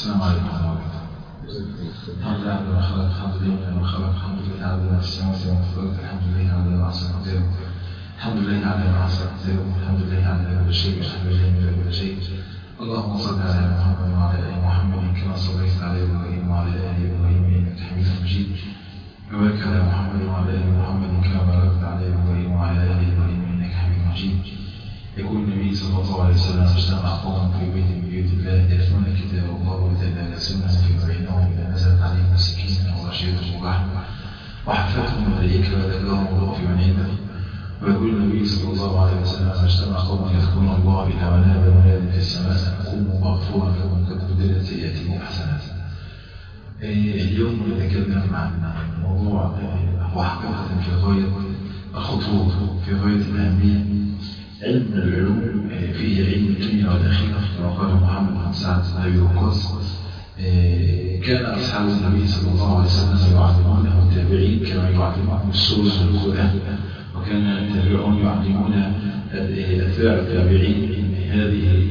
السلام عليكم ورحمة الله وبركاته الحمد لله على ما خلق الحمد لله على ما خلق الحمد لله على ما في السماوات وما في الأرض الحمد لله على ما أحسن قدره الحمد لله على ما أحسن قدره الحمد لله على كل شيء والحمد لله من كل شيء اللهم صل على محمد وعلى آل محمد كما صليت على إبراهيم وعلى آل إبراهيم إنك حميد مجيد وبارك على محمد وعلى آل محمد كما باركت على إبراهيم وعلى آل إبراهيم إنك حميد مجيد يقول النبي صلى الله عليه وسلم اجتمع قوم في بيت من بيوت الله يتلون كتاب الله ويتنافسونه فيما بينهم إذا نزلت عليهم السكينة وغشيتهم الرحمة وحفتهم الملائكة وذكرهم الله في من عنده ويقول النبي صلى الله عليه وسلم اجتمع قوم يذكرون الله إلى ونادى مناد في السماء قوموا مغفورا لكم قد بدلت سيئاتكم حسنات اليوم نتكلم عن موضوع هو حقيقة في غاية الخطوط في غاية الأهمية علم العلوم فيه علم الدنيا والآخرة كما قال محمد بن سعد بن أبي وقاص كان أصحاب النبي صلى الله عليه وسلم يعلمونه التابعين كما يعلمهم السورة والقرآن وكان التابعون يعلمون أتباع التابعين هذه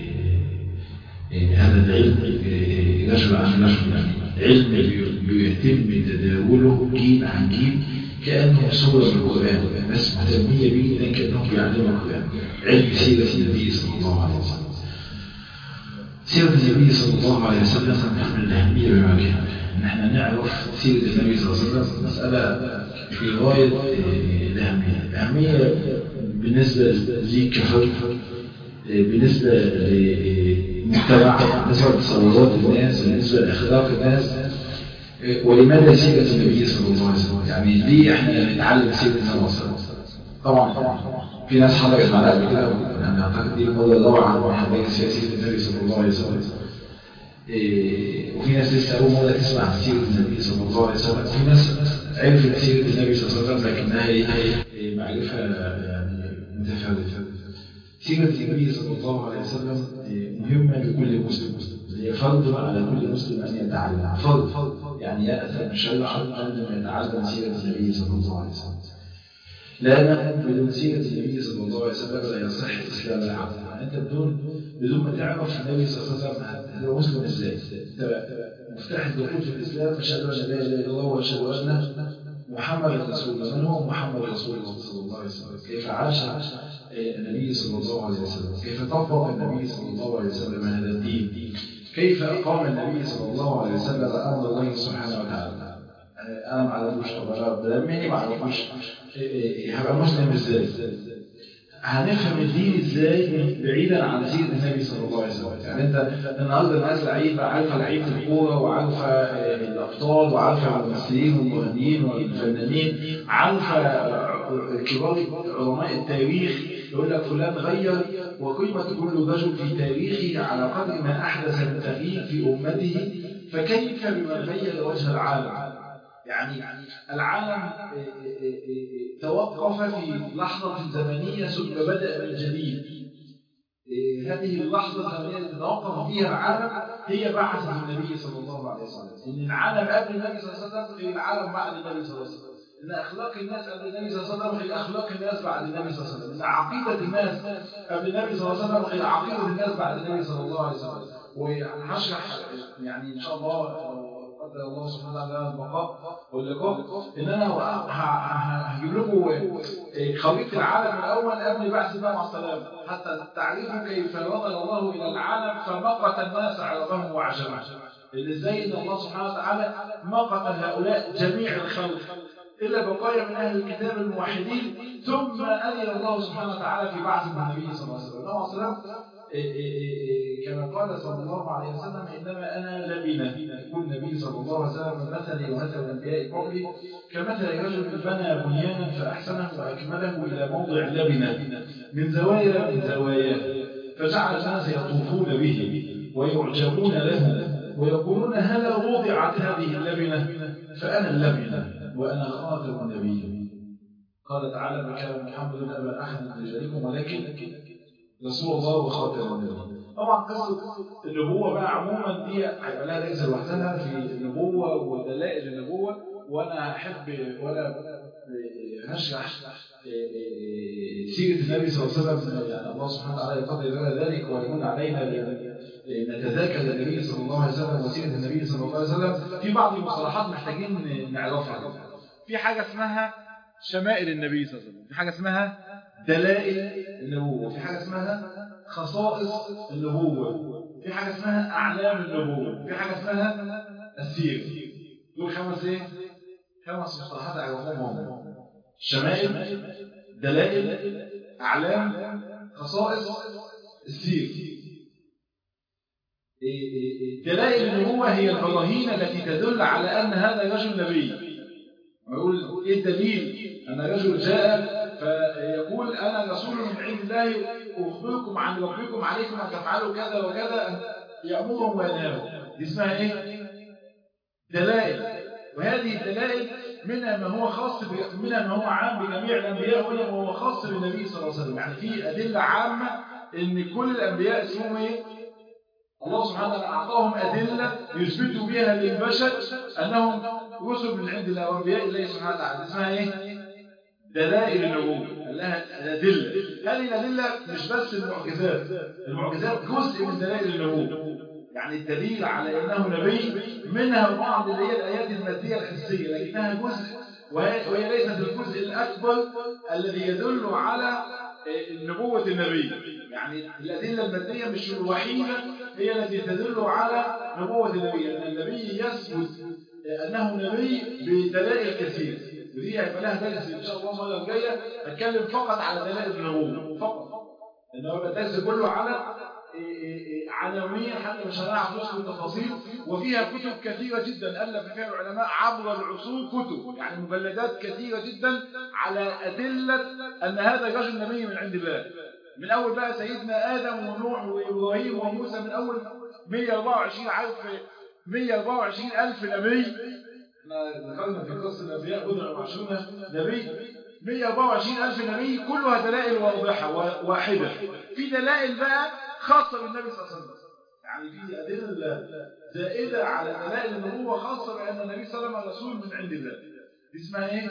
هذا العلم رجل عن رجل علم بيتم تداوله جيل عن جيل كأنه سورة من القرآن الناس مهتمية به لأن كأنهم بيعلموا القرآن علم سيرة النبي صلى الله عليه وسلم سيرة النبي صلى الله عليه وسلم من الأهمية بمكان إن احنا نعرف سيرة النبي صلى الله عليه وسلم مسألة في غاية الأهمية الأهمية بالنسبة ليك كفر بالنسبة لمجتمع بالنسبة لتصورات الناس بالنسبة لأخلاق الناس ولماذا سيرة النبي صلى الله عليه وسلم يعني ليه احنا نتعلم سيرة النبي صلى الله عليه وسلم طبعا في ناس حضرت معنا قبل كده انا اعتقد دي الموضوع الروعه عن حضرتك سيرة النبي صلى الله عليه وسلم إيه وفي ناس لسه اول مره تسمع عن سيرة النبي صلى الله عليه وسلم وفي ناس عرفت سيرة النبي صلى الله عليه وسلم لكنها ايه معرفه يعني متفاوته سيرة النبي صلى الله عليه وسلم مهمة لكل مسلم هي فرض على كل مسلم أن يتعلم فرض يعني يأثم شرعا أن يتعلم سيرة النبي صلى الله عليه وسلم لأن بدون سيرة النبي صلى الله عليه وسلم لا يصح إسلام العبد أنت بدون بدون ما تعرف النبي صلى الله عليه وسلم هو مسلم إزاي أنت مفتاح الدخول في الإسلام أشهد أن لا إله إلا الله وأشهد أن محمد رسول الله من هو محمد رسول الله صلى الله عليه وسلم كيف عاش النبي صلى الله عليه وسلم كيف طبق النبي صلى الله عليه وسلم هذا الدين كيف أقام النبي صلى الله عليه وسلم أمر الله سبحانه وتعالى أنا ما أعرفوش طبعا ده مني ما أعرفوش هبقى مسلم إزاي هنفهم الدين ازاي بعيدا عن سيرة النبي صلى الله عليه وسلم يعني انت النهارده الناس لعيبه عارفه لعيبه الكوره وعارفه الابطال وعارفه الممثلين والمغنيين والفنانين عارفه كبار علماء التاريخ يقول لك فلان غير وقيمة كل رجل في تاريخه على قدر ما أحدث من تغيير في أمته فكيف بمن غير وجه العالم يعني العالم توقف في لحظة زمنية ثم بدأ من جديد هذه اللحظة الزمنية توقف فيها العالم هي بعثة النبي صلى الله عليه وسلم إن العالم قبل النبي صلى الله عليه وسلم غير العالم بعد النبي صلى الله عليه وسلم إن أخلاق الناس قبل النبي صلى الله عليه وسلم غير أخلاق الناس بعد النبي صلى الله عليه وسلم إن عقيدة الناس قبل النبي صلى الله عليه وسلم غير عقيدة الناس بعد النبي صلى الله عليه وسلم وهشرح يعني إن شاء الله قدر الله سبحانه وتعالى البقاء واللقاء ان انا هجيب لكم خريطه العالم الاول قبل بعث النبي عليه السلام حتى تعرفوا كيف وصل الله الى العالم فمقت الناس عربهم وعجمهم ازاي ان الله سبحانه وتعالى مقت هؤلاء جميع الخلق إلا بقايا من أهل الكتاب الموحدين ثم أذن الله سبحانه وتعالى في بعث النبي صلى الله عليه وسلم النبي صلى الله عليه وسلم كما قال صلى الله عليه وسلم إنما أنا لبنة يقول النبي صلى الله عليه وسلم مثلي ومثل الأنبياء قبلي كمثل رجل بنى بنيانا فأحسنه وأكمله إلى موضع لبنة من زوايا من زواياه فجعل الناس يطوفون به ويعجبون له ويقولون هل وضعت هذه اللبنة فأنا اللبنة وأنا خاتم النبي قال تعالى ما كان محمد أبا أحد من رجالكم ولكن رسول الله وخاتم النبي طبعا قصة النبوة بقى عموما دي هيبقى لها ليس لوحدها في النبوة ودلائل النبوة وأنا أحب ولا هشرح سيرة النبي صلى الله عليه وسلم يعني الله سبحانه وتعالى يقدر لنا ذلك ويكون علينا نتذاكر النبي صلى الله عليه وسلم وسيرة النبي صلى الله عليه وسلم في بعض المصطلحات محتاجين نعرفها في حاجة اسمها شمائل النبي صلى الله عليه وسلم في حاجة اسمها دلائل النبوة في حاجة اسمها خصائص النبوة في حاجة اسمها أعلام النبوة في حاجة اسمها السير دول خمس ايه؟ خمس مصطلحات أعرفهم هم شمائل دلائل أعلام خصائص السير دلائل النبوة هي البراهين التي تدل على أن هذا الرجل نبي يقول إيه الدليل أن رجل جاء فيقول أنا رسول من عند الله أخبركم عن ربكم عليكم أن تفعلوا كذا وكذا أن يأمرهم وينهاهم دي اسمها إيه؟ دلائل وهذه الدلائل منها ما هو خاص منها ما هو عام بجميع الأنبياء ومنها ما هو خاص بالنبي صلى الله عليه وسلم يعني في أدلة عامة إن كل الأنبياء اسمهم إيه؟ الله سبحانه وتعالى أعطاهم أدلة يثبتوا بها للبشر أنهم رسل من عند الله وأنبياء الله سبحانه وتعالى اسمها إيه؟ دلائل النبوة لها الأدلة هذه الأدلة مش بس المعجزات المعجزات جزء من دلائل النبوة يعني الدليل على أنه نبي منها بعض اللي هي الآيات المادية الحسية لكنها جزء وهي ليست الجزء الأكبر الذي يدل على نبوة النبي يعني الأدلة المادية مش الوحيدة هي التي تدل على نبوة النبي لأن النبي يثبت أنه نبي بدلائل كثيرة ودي هيبقى لها درس ان شاء الله المره الجايه هتكلم فقط على دلائل النبوه فقط لان هو الدرس كله على عناوين حتى مش هنعرف نوصل التفاصيل وفيها كتب كثيره جدا الف فيها العلماء عبر العصور كتب يعني مجلدات كثيره جدا على ادله ان هذا الرجل نبي من عند الله من اول بقى سيدنا ادم ونوح وابراهيم وموسى من اول 124 الف 124 الف نبي احنا ذكرنا في قصة الأنبياء بضع وعشرون نبي 124 ألف نبي كلها دلائل واضحة واحدة في دلائل بقى خاصة بالنبي صلى الله عليه وسلم يعني في أدلة زائدة على دلائل النبوة خاصة بأن النبي صلى الله عليه وسلم رسول من عند الله دي اسمها إيه؟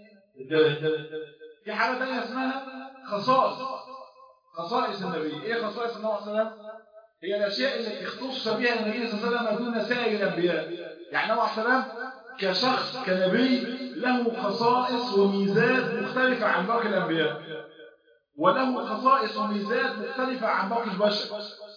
في حاجة ثانية اسمها خصائص خصائص النبي إيه خصائص النبي صلى الله عليه وسلم؟ هي الأشياء التي اختص بها النبي صلى الله عليه وسلم دون سائر الأنبياء يعني النبي صلى الله عليه وسلم كشخص كنبي له خصائص وميزات مختلفة عن باقي الأنبياء وله خصائص وميزات مختلفة عن باقي البشر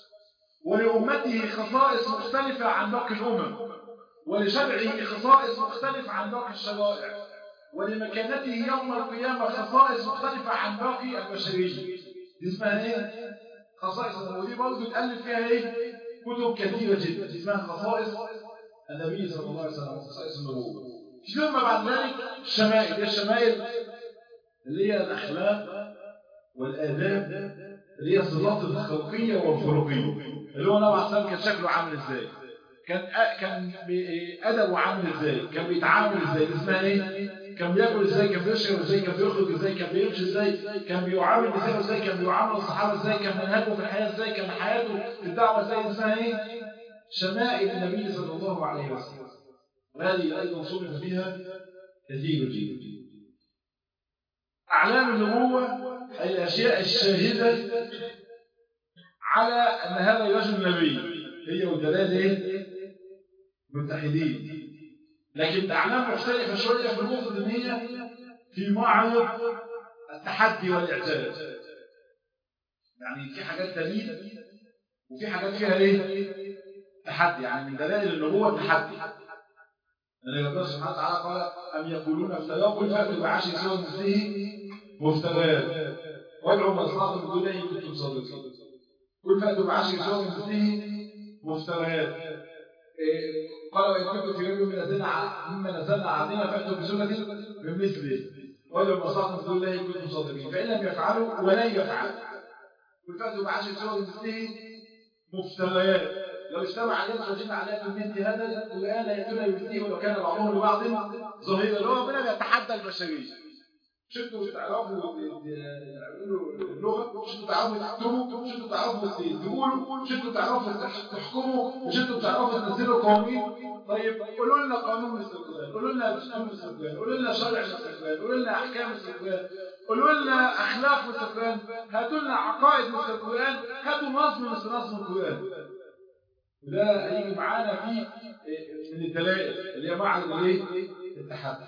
ولأمته خصائص مختلفة عن باقي الأمم ولشرعه خصائص مختلفة عن باقي الشرائع ولمكانته يوم القيامة خصائص مختلفة عن باقي البشرية دي اسمها ايه؟ خصائص ودي برضه تألف فيها ايه؟ كتب كثيرة جدا اسمها خصائص النبي صلى الله عليه وسلم خصائص النبوة ثم بعد ذلك الشمائل الشمائل اللي هي الأخلاق والآداب اللي هي الصفات الخلقية والخلقية اللي هو النبي عليه كان شكله عامل ازاي كان كان أدبه عامل ازاي كان بيتعامل ازاي اسمها ايه كان بياكل ازاي كان بيشرب ازاي كان بيخرج ازاي كان بيمشي ازاي كان بيعامل ازاي ازاي كان بيعامل الصحابه ازاي كان منهجه في الحياه ازاي كان حياته في الدعوه ازاي اسمها ايه شمائل النبي صلى الله عليه وسلم وهذه أيضا صنف فيها كثير جدا أعلام النبوة أي الأشياء الشاهدة على أن هذا الرجل نبي هي والدلال إيه؟ متحدين لكن أعلام مختلفة شوية في النقطة إن هي في معرض التحدي والإعجاز يعني في حاجات دليل وفي حاجات فيها إيه؟ تحدي يعني من دلائل النبوة التحدي لأن ربنا سبحانه وتعالى قال أم يقولون افتراه قل فأتوا بعشر سور مثله مفتريات وادعوا من استطعتم من دونه إن كنتم صادقين قل فأتوا بعشر سور مثله مفتريات قال وإن كنتم في ريب من نزلنا مما نزلنا علينا فأتوا بسورة من مثله وادعوا من استطعتم من دونه إن كنتم صادقين فإن لم يفعلوا ولن يفعلوا قل فأتوا بعشر سور مثله مفتريات لو اجتمع الناس وجمع عليها من مثل هذا الآن يأتون بمثله ولو كان بعضهم لبعض ظهيرا اللي هو ربنا بيتحدى البشرية مش انتوا تعرفوا اللغة مش انتوا تعرفوا تكتبوا مش انتوا تعرفوا تقولوا مش انتوا تعرفوا تحكموا مش انتوا تعرفوا تنزلوا قوانين طيب قولوا لنا قانون الاستقلال قولوا لنا دستور الاستقلال قولوا لنا شرع الاستقلال قولوا لنا احكام الاستقلال قولوا لنا اخلاق الاستقلال هاتوا لنا عقائد مثل القران هاتوا نظم مثل نظم القران وده هيجي معانا في من الدلائل اللي هي معرض الايه؟ التحدي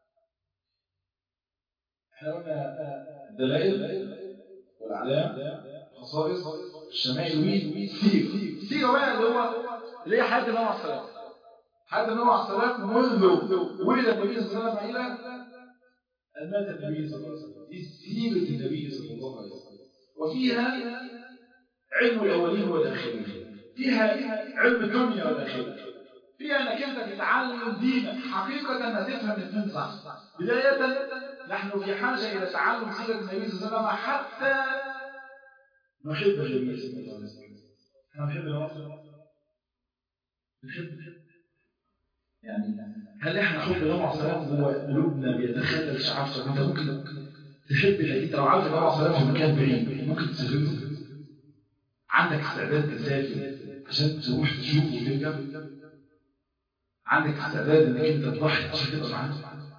احنا قلنا الدلائل والاعلام خصائص الشمائل والسيره السيره بقى اللي هو اللي هي حياه النبي عليه الصلاه حياه النبي عليه الصلاه منذ ولد النبي صلى الله عليه وسلم الى أن مات النبي صلى الله عليه وسلم دي سيرة النبي صلى الله عليه وسلم وفيها علم الأولين والآخرين فيها علم الدنيا والآخرة فيها أنك أنت تتعلم دينك حقيقة هتفهم الاثنين صح بداية نحن في حاجة إلى تعلم سيرة النبي صلى الله عليه وسلم حتى نحب النبي صلى الله عليه وسلم احنا نحب النبي نحب يعني هل احنا حب النبي عليه الصلاه والسلام هو قلوبنا بيتخلل شعبك انت ممكن تحب انت لو عارف النبي عليه الصلاه والسلام في مكان بعيد ممكن تسافر عندك استعداد تسافر عشان تروح تشوفه وترجع عندك استعداد انك انت تضحي عشان تبقى معاه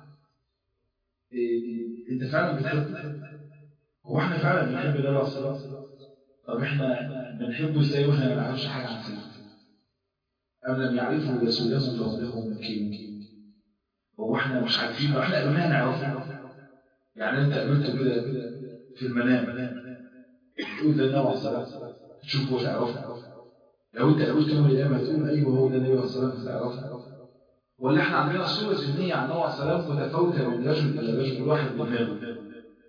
إيه انت فعلا بتحب هو احنا فعلا بنحب النبي عليه الصلاه والسلام طب احنا بنحبه ازاي واحنا ما نعرفش حاجه عن سيرته أم لم يعرفوا رسولهم فهم له مكين هو احنا مش عارفين احنا قبلنا نعرفه يعني انت قابلته كده في المنام تقول ده النبي عليه الصلاه والسلام تشوفه وتعرفه لو انت قابلته يوم القيامه تقول ايوه هو ده النبي عليه الصلاه والسلام تعرفه ولا احنا عندنا صوره ذهنيه عن النبي عليه الصلاه والسلام متفاوته من رجل الى رجل واحد دماغه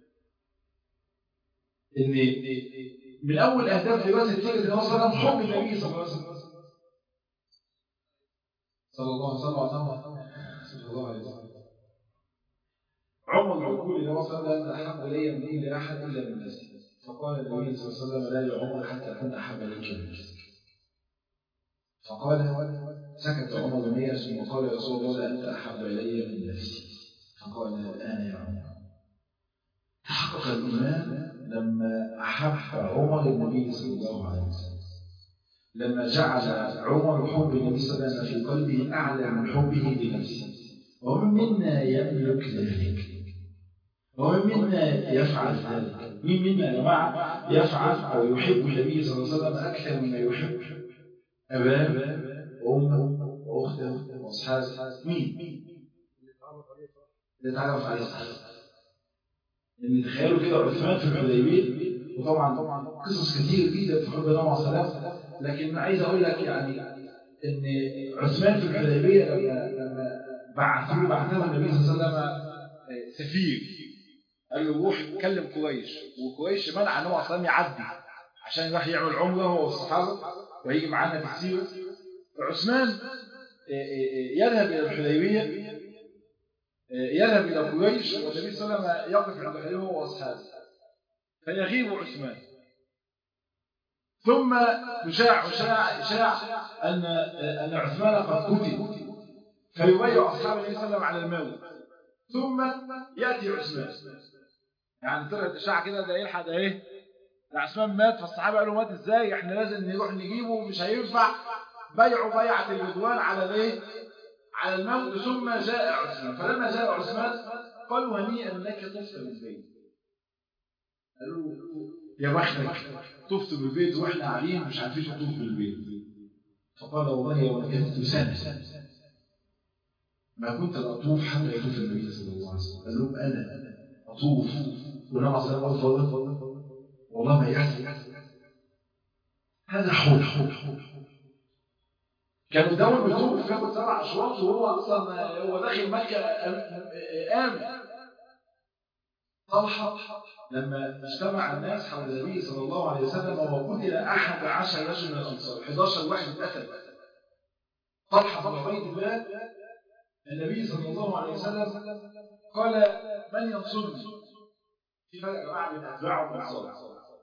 ان من اول اهداف دراسه سيره النبي صلى الله عليه وسلم حب النبي صلى الله عليه وسلم صلى الله عليه وسلم صلى الله عليه وسلم عمر يقول إذا وصل أنت أحب إلي من إلى أحد إلا من نفسي فقال النبي صلى الله عليه وسلم لا يا عمر حتى أكون أحب إليك من نفسك فقال سكت عمر بنية ثم قال يا رسول الله أنت أحب إلي من نفسي فقال الآن يا عمر تحقق الإيمان لما أحب عمر النبي صلى الله عليه وسلم لما جعل عمر حب النبي صلى الله عليه وسلم في قلبه أعلى من حبه لنفسه ومن منا يملك ذلك ومن منا يفعل ذلك مين منا يا جماعة يفعل أو يحب النبي صلى الله عليه وسلم أكثر مما يحب أباه وأمه وأخته وأصحابه مين؟ اللي تعرف عليه الصحابة إن تخيلوا كده عثمان في الحديبية وطبعا طبعا قصص كتير جدا في حب النبي عليه الصلاة لكن عايز أقول لك يعني إن عثمان في الحديبية لما لما بعثوه بعثه النبي صلى الله عليه وسلم سفير قال له روح كلم قريش وقريش منع ان هو اصلا يعدي عشان يروح يعمل عمره هو والصحابه ويجي معانا في السيره فعثمان يذهب الى الحديبيه يذهب الى قريش والنبي صلى الله عليه وسلم يقف عند الحديبيه هو واصحابه فيغيب عثمان ثم يشاع يشاع يشاع ان ان عثمان قد قتل فيبايع أصحاب النبي صلى الله عليه وسلم على الموت ثم يأتي عثمان يعني طلعت إشاعة كده ده يلحق ده إيه ده عثمان مات فالصحابة قالوا مات إزاي إحنا لازم نروح نجيبه مش هينفع بيعوا بيعة الرضوان على الإيه على الموت ثم جاء عثمان فلما جاء عثمان قالوا هنيئا لك طفت بالبيت قالوا يا بختك طفت بالبيت واحنا قاعدين مش عارفين نطوف بالبيت فقال والله يا وكلت سنة ما كنت أطوف حتى يطوف النبي صلى الله عليه وسلم قال لهم أنا أطوف ونعم صلى الله عليه وسلم والله ما يحزن هذا حب حب كانوا دول بيطوف فيهم سبع أشواط وهو أصلا هو داخل مكة آمن طلحة لما اجتمع الناس حول النبي صلى الله عليه وسلم وقتل أحد عشر رجل من الأنصار 11 واحد اتقتل طلحة بن عبيد الله النبي صلى الله عليه وسلم قال من ينصرني في فرق يا جماعه بين اتباع والانصار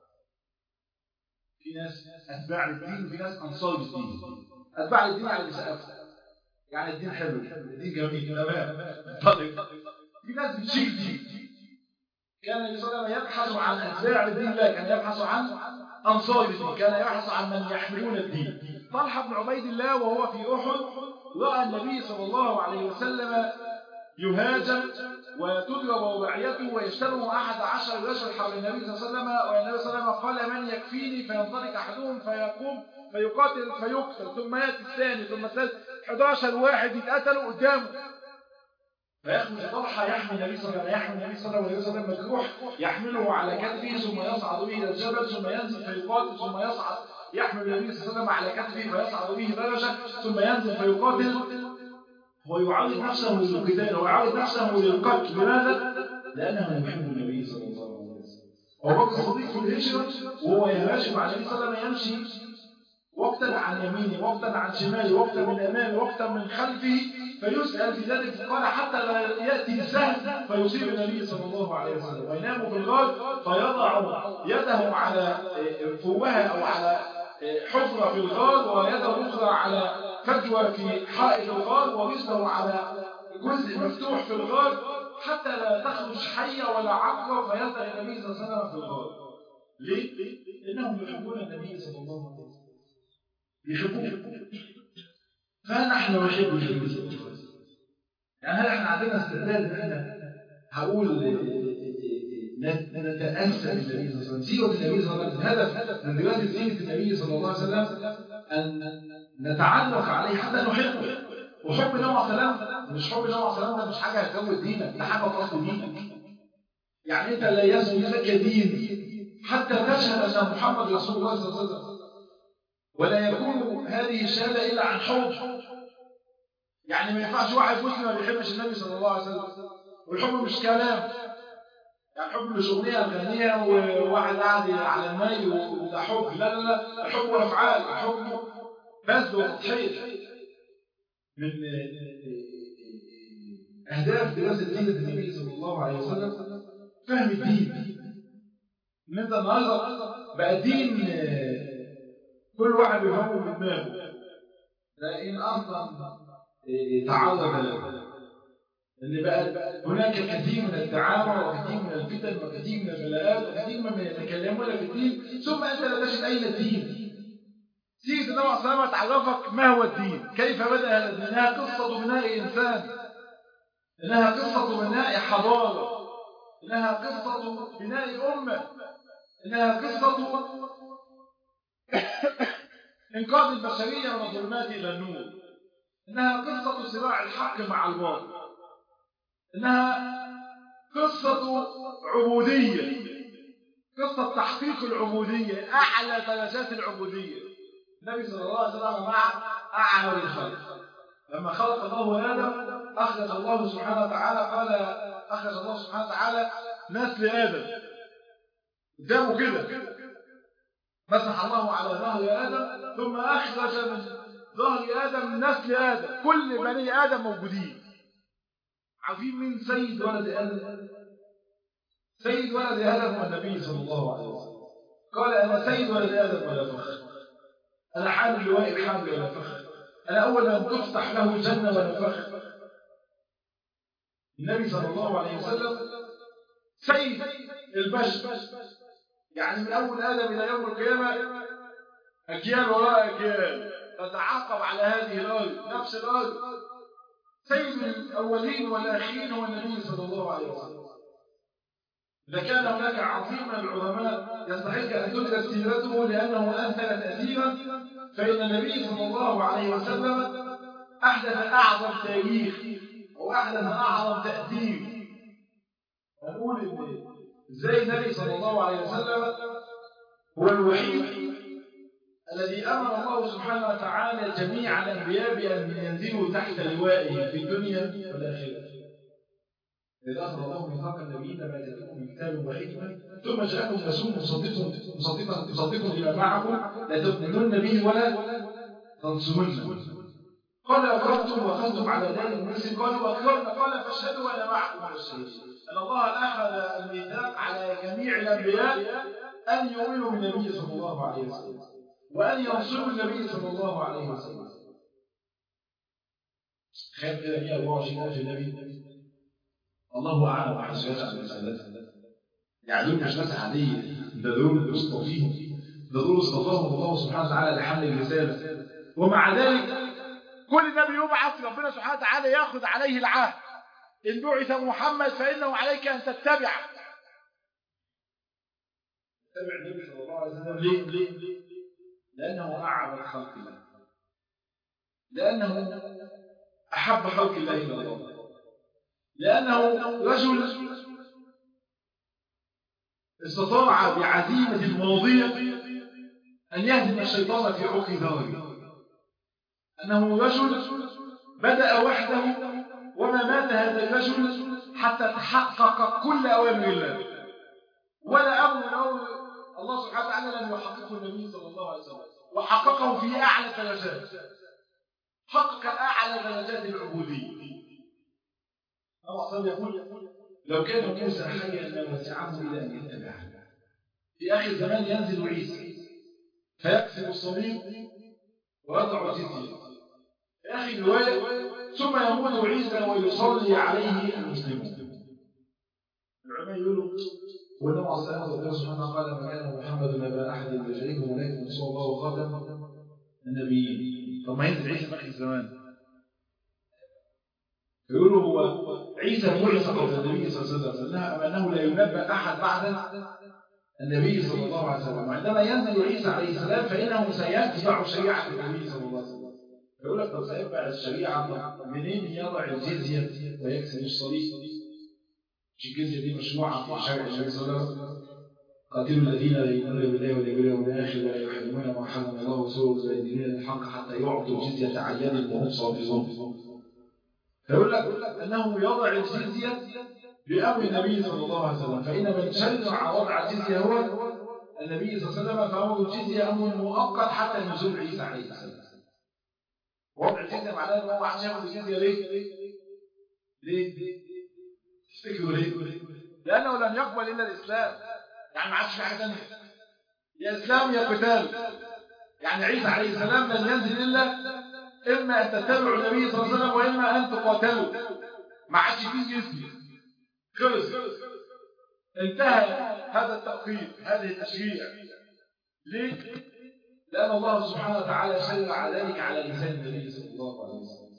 في ناس اتباع للدين وفي ناس انصار للدين اتباع للدين يعني بيسقف يعني الدين حلو الدين جميل تمام طيب في ناس بتشيل دين كان النبي صلى الله عليه وسلم يبحث عن اتباع للدين لا كان يبحث عن انصار الدين كان يبحث عن من يحملون الدين طلحه بن عبيد الله وهو في احد رأى النبي صلى الله عليه وسلم يهاجم وتضرب وضعيته ويجتمع أحد عشر رجل حول النبي صلى الله عليه وسلم والنبي صلى الله عليه وسلم قال من يكفيني فينطلق أحدهم فيقوم فيقاتل فيقتل ثم يأتي الثاني ثم الثالث 11 واحد يتقتلوا قدامه فيخرج طلحة يحمي النبي صلى الله عليه وسلم يحمي النبي صلى الله عليه وسلم مجروح يحمله على كتفه ثم يصعد به إلى الجبل ثم ينزل فيقاتل ثم يصعد يحمل النبي صلى الله عليه وسلم على كتفه فيصعد به درجة ثم ينزل فيقاتل هو يعرض نفسه للقتال ويعرض نفسه للقتل لماذا؟ لأنه يحب النبي صلى الله عليه وسلم أبو بكر الصديق في الهجرة وهو يهاجم على النبي صلى الله عليه وسلم يمشي وقتا عن يمينه وقتا عن شماله وقتا من أمامه وقتا من خلفه فيسأل في ذلك قال حتى لا يأتي سهل فيصيب النبي صلى الله عليه وسلم وينام في الغار فيضع يده على فوها أو على حفرة في الغار ويده الأخرى على فجوة في حائط الغار ورجله على جزء مفتوح في الغار حتى لا تخرج حية ولا عقرة فيلقى النبي صلى الله عليه وسلم في الغار ليه؟ لأنهم يحبون النبي صلى الله عليه وسلم يحبون فنحن نحب النبي صلى الله عليه وسلم يعني هل احنا عندنا استعداد ان احنا هقول نتأسى بالنبي صلى الله عليه وسلم سيرة النبي صلى الله عليه وسلم هدف من دراسة سيرة النبي صلى الله عليه وسلم أن نتعرف عليه حتى نحبه وحب النبي صلى الله عليه وسلم مش حب النبي صلى الله عليه وسلم ده مش حاجة هتزود دينك ده حاجة تصل دينك يعني أنت لا يزول لك دين حتى تشهد أن محمد رسول الله صلى الله عليه وسلم ولا يكون هذه الشهادة إلا عن حب يعني ما ينفعش واحد مسلم ما بيحبش النبي صلى الله عليه وسلم والحب مش كلام يعني حب مش أغنية أغنية وواحد قاعد على المي وده حب لا لا لا الحب أفعال الحب بذل وتضحية من أهداف دراسة دين النبي صلى الله عليه وسلم فهم الدين إن أنت النهارده بقى دين كل واحد بيفهمه بدماغه لكن أصلا تعرض له ان بقى هناك كثير من الدعاوى وكثير من الفتن وكثير من البلاءات وكثير من يتكلمون في الدين ثم انت لا تجد اين الدين سيرة النبي صلى الله عليه وسلم تعرفك ما هو الدين كيف بدأ هذا الدين انها قصة بناء انسان انها قصة بناء حضارة انها قصة بناء امة انها قصة انقاذ البشرية من الظلمات الى النور انها قصة صراع الحق مع الباطل انها قصة عبودية قصة تحقيق العبودية اعلى درجات العبودية النبي صلى الله عليه وسلم مع اعلى الخلق لما خلق الله ادم اخرج الله سبحانه وتعالى قال اخرج الله سبحانه وتعالى نسل ادم قدامه كده مسح الله على ظهر ادم ثم اخرج من ظهر ادم نسل ادم كل بني ادم موجودين عارفين مين سيد ولد ادم سيد ولد ادم هو النبي صلى الله عليه وسلم قال انا سيد ولد ادم ولا فخر انا حامل لواء الحمد ولا فخر انا اول من تفتح له الجنه ولا فخر النبي صلى الله عليه وسلم سيد البشر يعني من اول ادم الى يوم القيامه اجيال وراء اجيال تتعاقب على هذه الارض نفس الارض سيد الاولين والاخرين هو النبي صلى الله عليه وسلم إذا كان هناك عظيم من العلماء يستحق أن تدرس سيرته لأنه أنزل تأثيرا فإن النبي صلى الله عليه وسلم أحدث أعظم تاريخ أو أحدث أعظم تأثير نقول إن إزاي النبي صلى الله عليه وسلم هو الوحيد الذي أمر الله سبحانه وتعالى جميع الأنبياء بأن ينزلوا تحت لوائه في الدنيا والآخرة إذا أخذ الله ميثاق النبيين لما جاءكم من كتاب وحكمة ثم جاءكم رسول مصدق مصدق مصدق لما معكم لتؤمنن به ولا تنصرن قال أقررتم وأخذتم على ذلك الناس قالوا أقررنا قال فاشهدوا أنا معكم على الشهيد أن الله أخذ الميثاق على جميع الأنبياء أن يؤمنوا بالنبي صلى الله عليه وسلم وأن ينصروا النبي صلى الله عليه وسلم خير كده 124 ألف النبي الله أعلم حيث يجعل رسالته يعني دول مش ناس عادية ده دول مصطفين ده دول اصطفاهم الله سبحانه وتعالى لحمل الرسالة ومع ذلك كل نبي يبعث ربنا سبحانه وتعالى ياخذ عليه العهد إن بعث محمد فإنه عليك أن تتبع تتبع النبي صلى الله عليه وسلم ليه؟ ليه؟ لأنه أعبد خلق الله لأنه أحب خلق الله إلى الله لأنه رجل استطاع بعزيمة الماضية أن يهدم الشيطان في عقر داره أنه رجل بدأ وحده وما مات هذا الرجل حتى تحقق كل أوامر الله ولا أمر من أمر الله سبحانه وتعالى لم يحققه النبي صلى الله عليه وسلم وحققه في أعلى درجات حقق أعلى درجات العبودية الله صلى يقول لو كان موسى حيا لوسعه إلى أن يتبعه في آخر الزمان ينزل عيسى فيكسب الصليب ويضع الجزية في آخر الرواية ثم يموت عيسى ويصلي عليه المسلمون العلماء يقولوا والنبي عليه الصلاه والسلام سبحانه قال ما كان محمد ابا احد من رجالكم ولكن رسول الله وخاتم النبيين طب ما ينزل عيسى في اخر الزمان يقولوا هو عيسى بعث قبل النبي صلى الله عليه وسلم انه لا ينبأ احد بعد النبي صلى الله عليه وسلم وعندما ينزل عيسى عليه السلام فانه سيتبع شريعه النبي صلى الله عليه وسلم يقول لك طب سيتبع الشريعه منين يضع الجزيه ويكسر الصليب مش الجزيه دي مشروعه في شرع النبي صلى الله عليه وسلم قاتلوا الذين لا يؤمنون بالله واليوم الاخر ولا يحرمون ما حرم الله ورسوله ولا يدينون الحق حتى يعطوا الجزيه عن يد وهم صاغرون فيقول لك انه يضع الجزيه بامر النبي صلى الله عليه وسلم فان من شرع وضع الجزيه هو النبي صلى الله عليه وسلم فامر الجزيه امر مؤقت حتى نزول عيسى عليه السلام وضع الجزيه معناه ان هو عشان ياخد الجزيه ليه؟ ليه؟ تفتكروا ليه؟ لانه لن يقبل الا الاسلام يعني ما عادش في حاجه ثانيه يا اسلام يا قتال يعني عيسى عليه السلام لن ينزل الا اما ان تتبعوا النبي صلى الله عليه وسلم واما ان تقاتلوا ما عادش فيه اسم خلص انتهى هذا التأقيد هذه التشريع ليه؟ لأن الله سبحانه وتعالى شرع ذلك على لسان النبي صلى الله عليه وسلم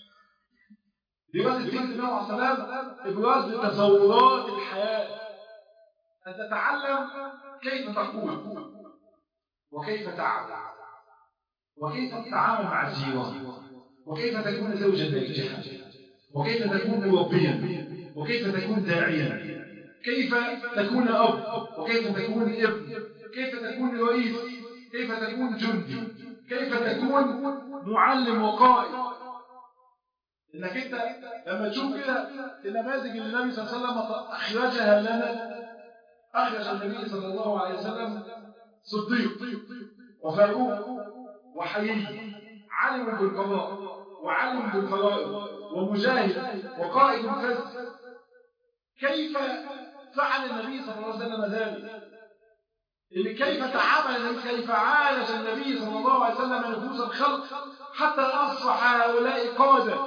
لماذا الدين النبي عليه السلام إبراز لتصورات الحياة أن تتعلم كيف تقول وكيف تعمل وكيف تتعامل مع الجيران وكيف تكون زوجا ناجحا وكيف تكون مربيا وكيف تكون داعيا كيف تكون أب وكيف تكون ابن كيف تكون رئيس كيف تكون جندي كيف تكون معلم وقائد انك انت لما تشوف كده النماذج اللي النبي صلى الله عليه وسلم اخرجها لنا اخرج النبي صلى الله عليه وسلم صديق وفاروق وحيي علم بالقضاء وعلم بالفرائض ومجاهد وقائد فز كيف فعل النبي صلى الله عليه وسلم ذلك اللي كيف تعامل النبي كيف عالج النبي صلى الله عليه وسلم نفوس الخلق حتى أصبح هؤلاء قادة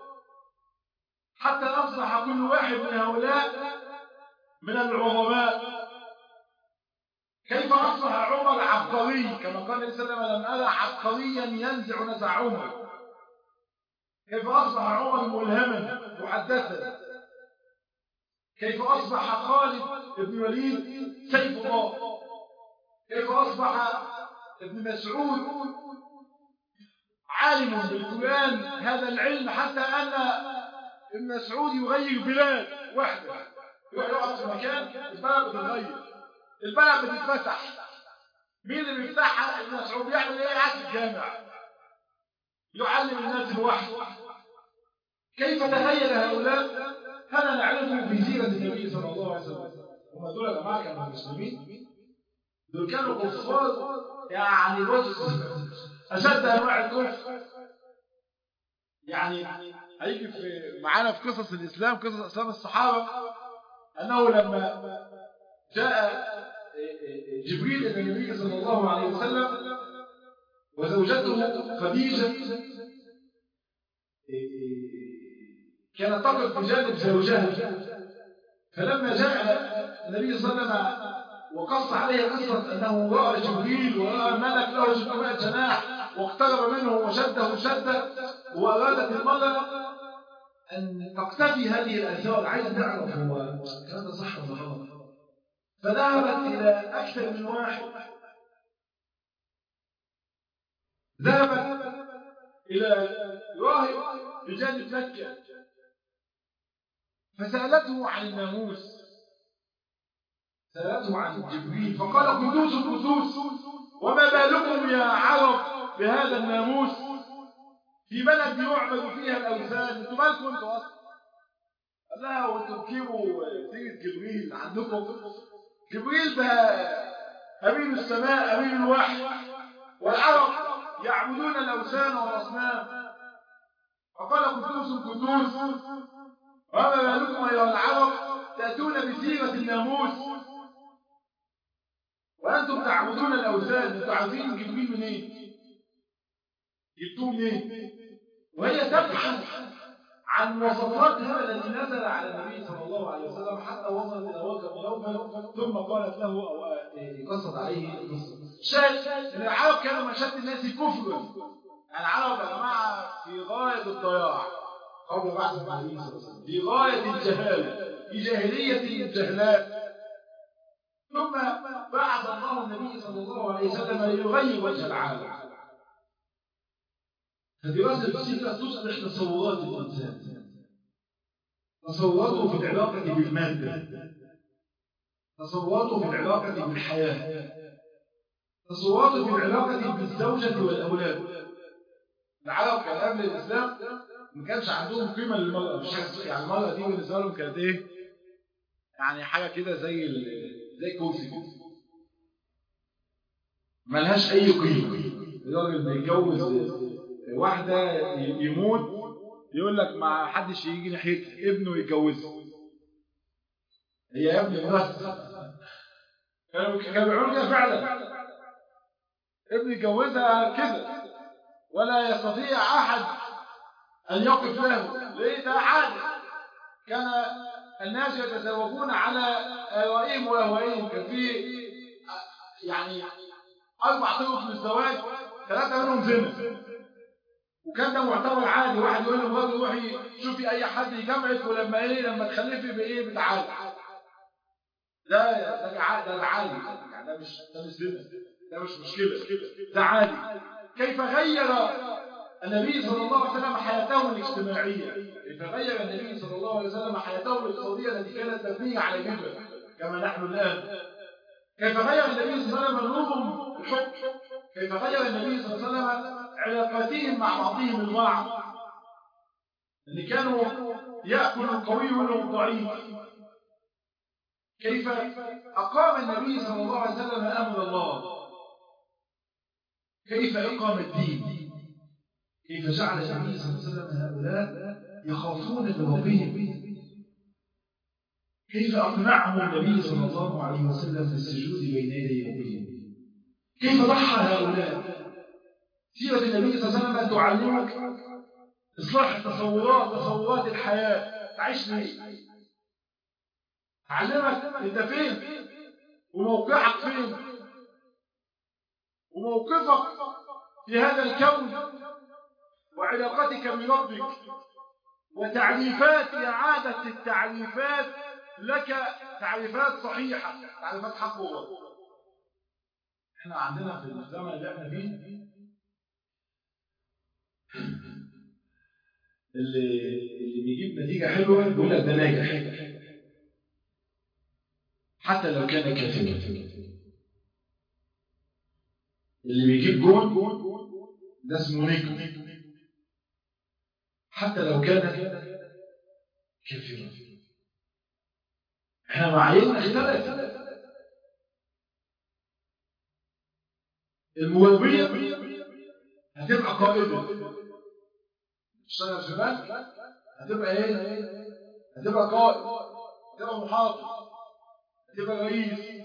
حتى أصبح كل واحد من هؤلاء من العظماء كيف أصبح عمر عبقري كما قال النبي صلى الله عليه وسلم لم أرى عبقريا ينزع نزع عمر كيف أصبح عمر ملهما محدثا كيف أصبح خالد بن وليد سيف الله كيف أصبح ابن مسعود عالم بالقرآن هذا العلم حتى أن ابن مسعود يغير بلاد وحده يروح يقعد في مكان البلد بتتغير البلد بتتفتح مين اللي بيفتحها ابن مسعود بيعمل ايه قاعد في الجامع يعلم الناس الوحي كيف تخيل هؤلاء هذا نعرفه في سيرة النبي صلى الله عليه وسلم هم دول يا جماعة كانوا مسلمين دول كانوا كفار يعني بص أشد أنواع الكفر يعني هيجي في معانا في قصص الإسلام قصص إسلام الصحابة أنه لما جاء جبريل إلى النبي صلى الله عليه وسلم وزوجته خديجة كانت تقف بجانب زوجها فلما جاء النبي صلى الله عليه وسلم وقص عليه قصة أنه رأى جبريل ورأى ملك له 600 جناح واقترب منه وشده شدة وأرادت المرأة أن تقتفي هذه الآثار عايز تعرف هو الكلام ده صح ولا غلط فذهبت إلى أكثر من واحد ذهبت إلى راهب بجانب مكة فسألته عن الناموس سألته عن جبريل فقال قدوس قدوس وما بالكم يا عرب بهذا الناموس في بلد يعبد فيها الأوثان انتوا مالكم انتوا أصلا قال لها وانتوا تجيبوا سيرة جبريل عندكم جبريل ده أمين السماء أمين الوحي والعرب يعبدون الأوثان والأصنام فقال قدوس قدوس وما بالكم أيها العرب تأتون بسيرة الناموس وأنتم تعبدون الأوثان أنتم عارفين جبريل منين جبتوه منين وهي تبحث عن مواصفات هذا الذي نزل على النبي صلى الله عليه وسلم حتى وصلت إلى وجه نوفل ثم قالت له أو قصت عليه القصة شاهد أن العرب كانوا من أشد الناس كفرا العرب يا جماعة في غاية الضياع قبل بعث النبي صلى الله عليه وسلم في غاية الجهالة في جاهلية الجهلاء ثم بعث الله النبي صلى الله عليه وسلم ليغير وجه العالم فدراسة السيرة تصلح تصورات الإنسان تصوراته في العلاقة بالمادة تصوراته في العلاقة بالحياة تصوراته في العلاقة بالزوجة والأولاد العرب كان قبل الإسلام ما كانش عندهم قيمة للمرأة مش حاجة يعني المرأة دي بالنسبة لهم كانت إيه؟ يعني حاجة كده زي زي كرسي كده ملهاش أي قيمة الراجل بيتجوز واحدة يموت يقول لك ما حدش يجي ناحية ابنه يتجوزها هي يا ابني بس كانوا كانوا بيعملوا كده فعلا ابني يتجوزها كده ولا يستطيع أحد أن يقف له ليه ده عادي كان الناس يتزوجون على آرائهم وأهوائهم كان في يعني أربع طرق للزواج ثلاثة منهم زنا وكان ده معتبر عادي واحد يقول لمراته روحي شوفي أي حد يجمعك ولما إيه لما تخلفي بإيه بتعالي ده ده عادي ده عادي يعني ده مش ده مش زنا ده مش مشكلة ده عادي كيف غير النبي صلى الله عليه وسلم حياته الاجتماعية كيف غير النبي صلى الله عليه وسلم حياته الاقتصادية التي كانت مبنية على الهجرة كما نحن الآن كيف غير النبي صلى الله عليه وسلم نظم الحكم كيف غير النبي صلى الله عليه وسلم علاقاتهم مع بعضهم البعض اللي كانوا يأكل القوي منهم الضعيف كيف أقام النبي صلى الله عليه وسلم أمر الله كيف أقام الدين كيف جعل النبي صلى الله عليه وسلم هؤلاء يخافون لربهم كيف أقنعهم النبي صلى الله عليه وسلم بالسجود بين يدي ربهم كيف ضحى هؤلاء سيرة النبي صلى الله عليه وسلم تعلمك إصلاح التصورات تصورات الحياة تعيش ليه تعلمك أنت فين وموقعك فين وموقفك في هذا الكون وعلاقتك بربك وتعريفات إعادة التعريفات لك تعريفات صحيحة تعريفات حق هو احنا عندنا في الزمن اللي احنا فيه اللي اللي بيجيب نتيجة حلوة يقول لك ده ناجح حتى لو كان كافرا اللي بيجيب جون ده اسمه نجم حتى لو كان كافرا احنا معاييرنا اختلفت الموهوبية هتبقى قائدة تشتغل في بنك هتبقى ايه؟ هتبقى قائد هتبقى محافظ هتبقى رئيس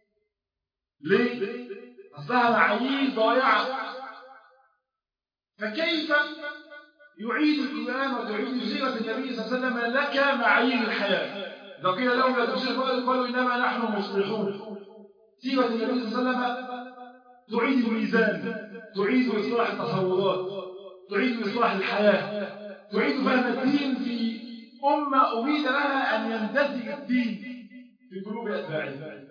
ليه؟ أصلها معايير ضايعة فكيف يعيد القرآن وتعيد سيرة النبي صلى الله عليه وسلم لك معايير الحياة إذا قيل لهم لا تفسير قالوا إنما نحن مصلحون سيرة النبي صلى الله عليه وسلم تعيد الميزان تعيد إصلاح التصورات تعيد إصلاح الحياة تعيد فهم الدين في أمة أريد لها أن يندثر الدين في قلوب أتباعها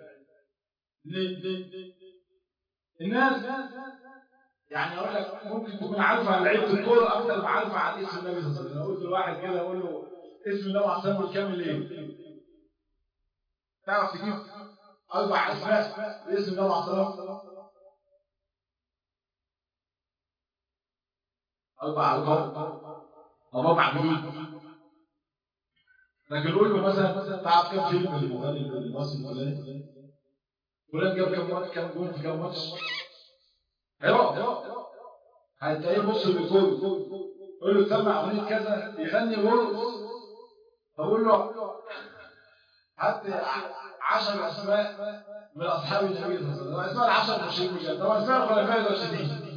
الناس يعني اقول لك ممكن تكون عارفه عن لعيبه الكوره اكتر ما عارفه عن اسم النبي صلى الله عليه وسلم قلت لواحد كده اقول له اسم النبي عليه الصلاه والسلام ايه؟ تعرف تجيب اربع اسماء باسم النبي عليه الصلاه والسلام اربع ارقام اربع جديد لكن قول له مثلا تعرف كم فيلم المغني المصري الفلاني فلان جاب كم كم جول في كم ماتش ايوه هتلاقيه بص للجول قول له سمع اغنيه كذا يغني ورقص اقول له هات 10 اسماء من اصحاب النبي صلى الله عليه وسلم اسماء العشر مشركين مجال طبعا اسماء الخلفاء الراشدين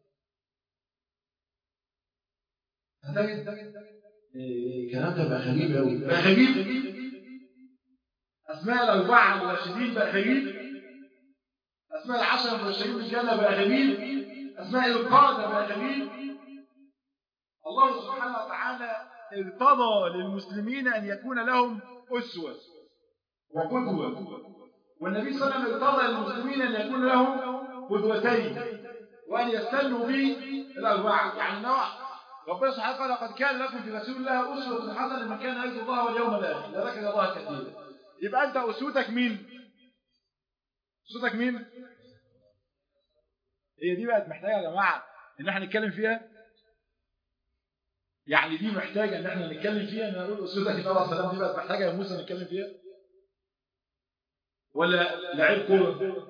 هتجد الكلام ده بقى غريب قوي بقى غريب اسماء الاربعه الراشدين بقى غريب اسماء العشر المبشرين بالجنه بقى غريب اسماء القاده بقى غريب الله سبحانه وتعالى ارتضى للمسلمين ان يكون لهم اسوه وقدوه والنبي صلى الله عليه وسلم ارتضى للمسلمين ان يكون لهم قدوتين وان يستنوا به الاربعه يعني نوع ربنا سبحانه قال لقد كان لكم في رسول الله اسوه حسنه لمن كان يرجو الله واليوم الاخر وذكر الله كثيرا يبقى انت اسوتك مين اسوتك مين هي دي بقت محتاجه يا جماعه ان احنا نتكلم فيها يعني دي محتاجه ان احنا نتكلم فيها ان نقول اسوتك النبي عليه السلام دي بقت محتاجه يا موسى نتكلم فيها ولا لعيب كوره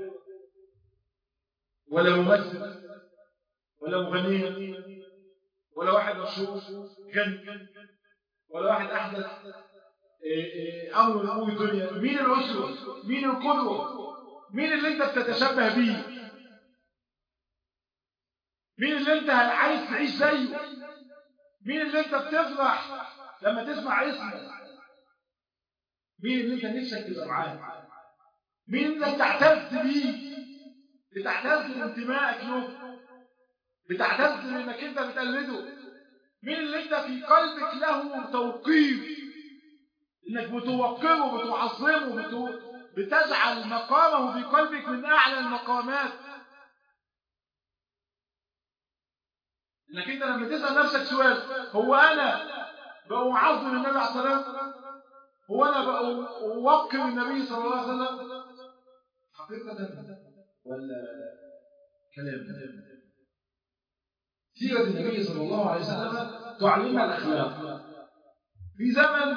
ولا ممثل ولا مغنيه ولا واحد مشهور غني ولا واحد احدث امر من امور الدنيا مين الاسوه مين القدوه مين اللي انت بتتشبه بيه مين اللي انت عايز تعيش زيه مين اللي انت بتفرح لما تسمع اسمه مين اللي انت نفسك تبقى معاه مين اللي انت بتعتز بيه بتعتز بانتمائك له بتعتز بانك انت بتقلده مين اللي انت في قلبك له توقير انك بتوقره بتعظمه بتو... بتجعل مقامه في قلبك من اعلى المقامات انك انت لما تسال نفسك سؤال هو انا بأعظم النبي عليه الصلاه والسلام هو انا بأوقر النبي صلى الله عليه وسلم حقيقه ولا كلام سيرة النبي صلى الله عليه وسلم تعلمنا الأخلاق في زمن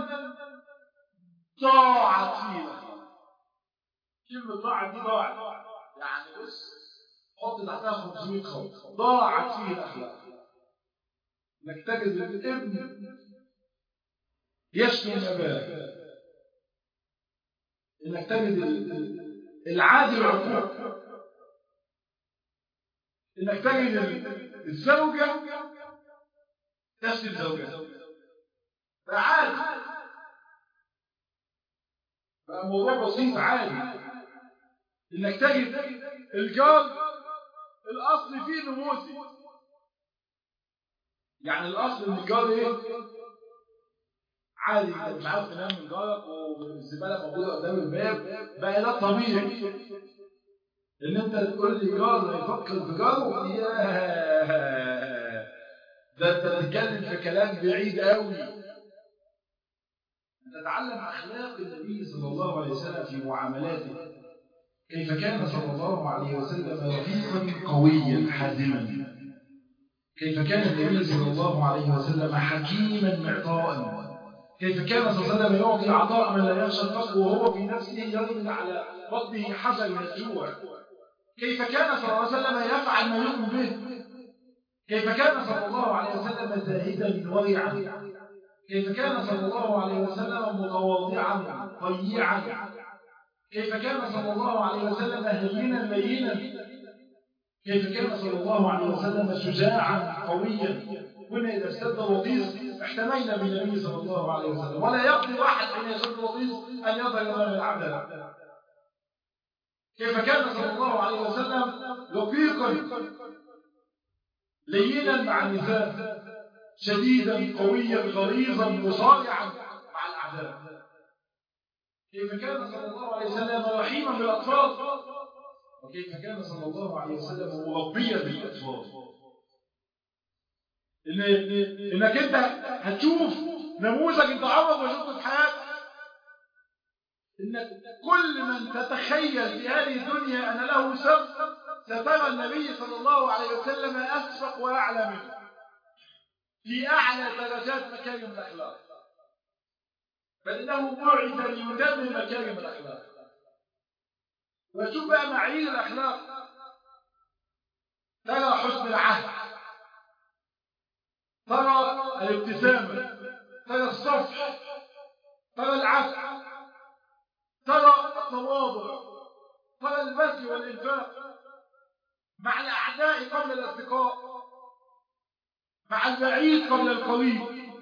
ضاعت فيه الأخلاق كلمة ضاعت دي ضاعت يعني بص حط تحتها 500 خط ضاعت فيه الأخلاق انك تجد الابن يشتم أباه انك تجد العادي العقوق انك تجد الزوجة تشتم زوجها ده عادي بقى موضوع بسيط عادي انك تجد الجار الاصل فيه نموذج يعني الاصل ان الجار ايه عادي انت مش عارف تنام من جارك والزباله موجوده قدام الباب بقى ده طبيعي ان انت تقول لي جار يفكر في جاره ياه ده انت بتتكلم في كلام بعيد قوي تتعلم اخلاق النبي صلى الله عليه وسلم في معاملاته كيف كان صلى الله عليه وسلم رفيقا قويا حازما كيف كان النبي صلى الله عليه وسلم حكيما معطاء كيف كان صلى الله عليه وسلم يعطي عطاء من لا يخشى الفقر وهو في نفسه يرد على بطنه حزن من الجوع كيف كان صلى الله عليه وسلم يفعل ما يؤمن به كيف كان صلى الله عليه وسلم زاهدا ورعا كيف كان صلى الله عليه وسلم متواضعا طيعا كيف كان صلى الله عليه وسلم هينا لينا كيف كان صلى الله عليه وسلم شجاعا قويا كنا إذا اشتد الوطيس احتمينا بالنبي صلى الله عليه وسلم ولا يقدر أحد أن يشد الوطيس أن يظهر أمام الأعداء كيف كان صلى الله عليه وسلم رقيقا لينا مع النساء شديدا قويا غليظا مصارعا مع الأعداء كيف كان صلى الله عليه وسلم رحيما بالأطفال وكيف كان صلى الله عليه وسلم مربيا بالأطفال إن إنك أنت هتشوف نموذج أنت عمرك ما شفته في حياتك إن كل من تتخيل في هذه الدنيا أن له سبب سترى النبي صلى الله عليه وسلم أسبق وأعلى منه في أعلى درجات مكارم الأخلاق بل إنه بعث ليتمم مكارم الأخلاق وشوف بقى معايير الأخلاق ترى حسن العهد ترى الابتسامة ترى الصفح ترى العفو ترى التواضع ترى البذل والإنفاق مع الأعداء قبل الأصدقاء مع البعيد قبل القريب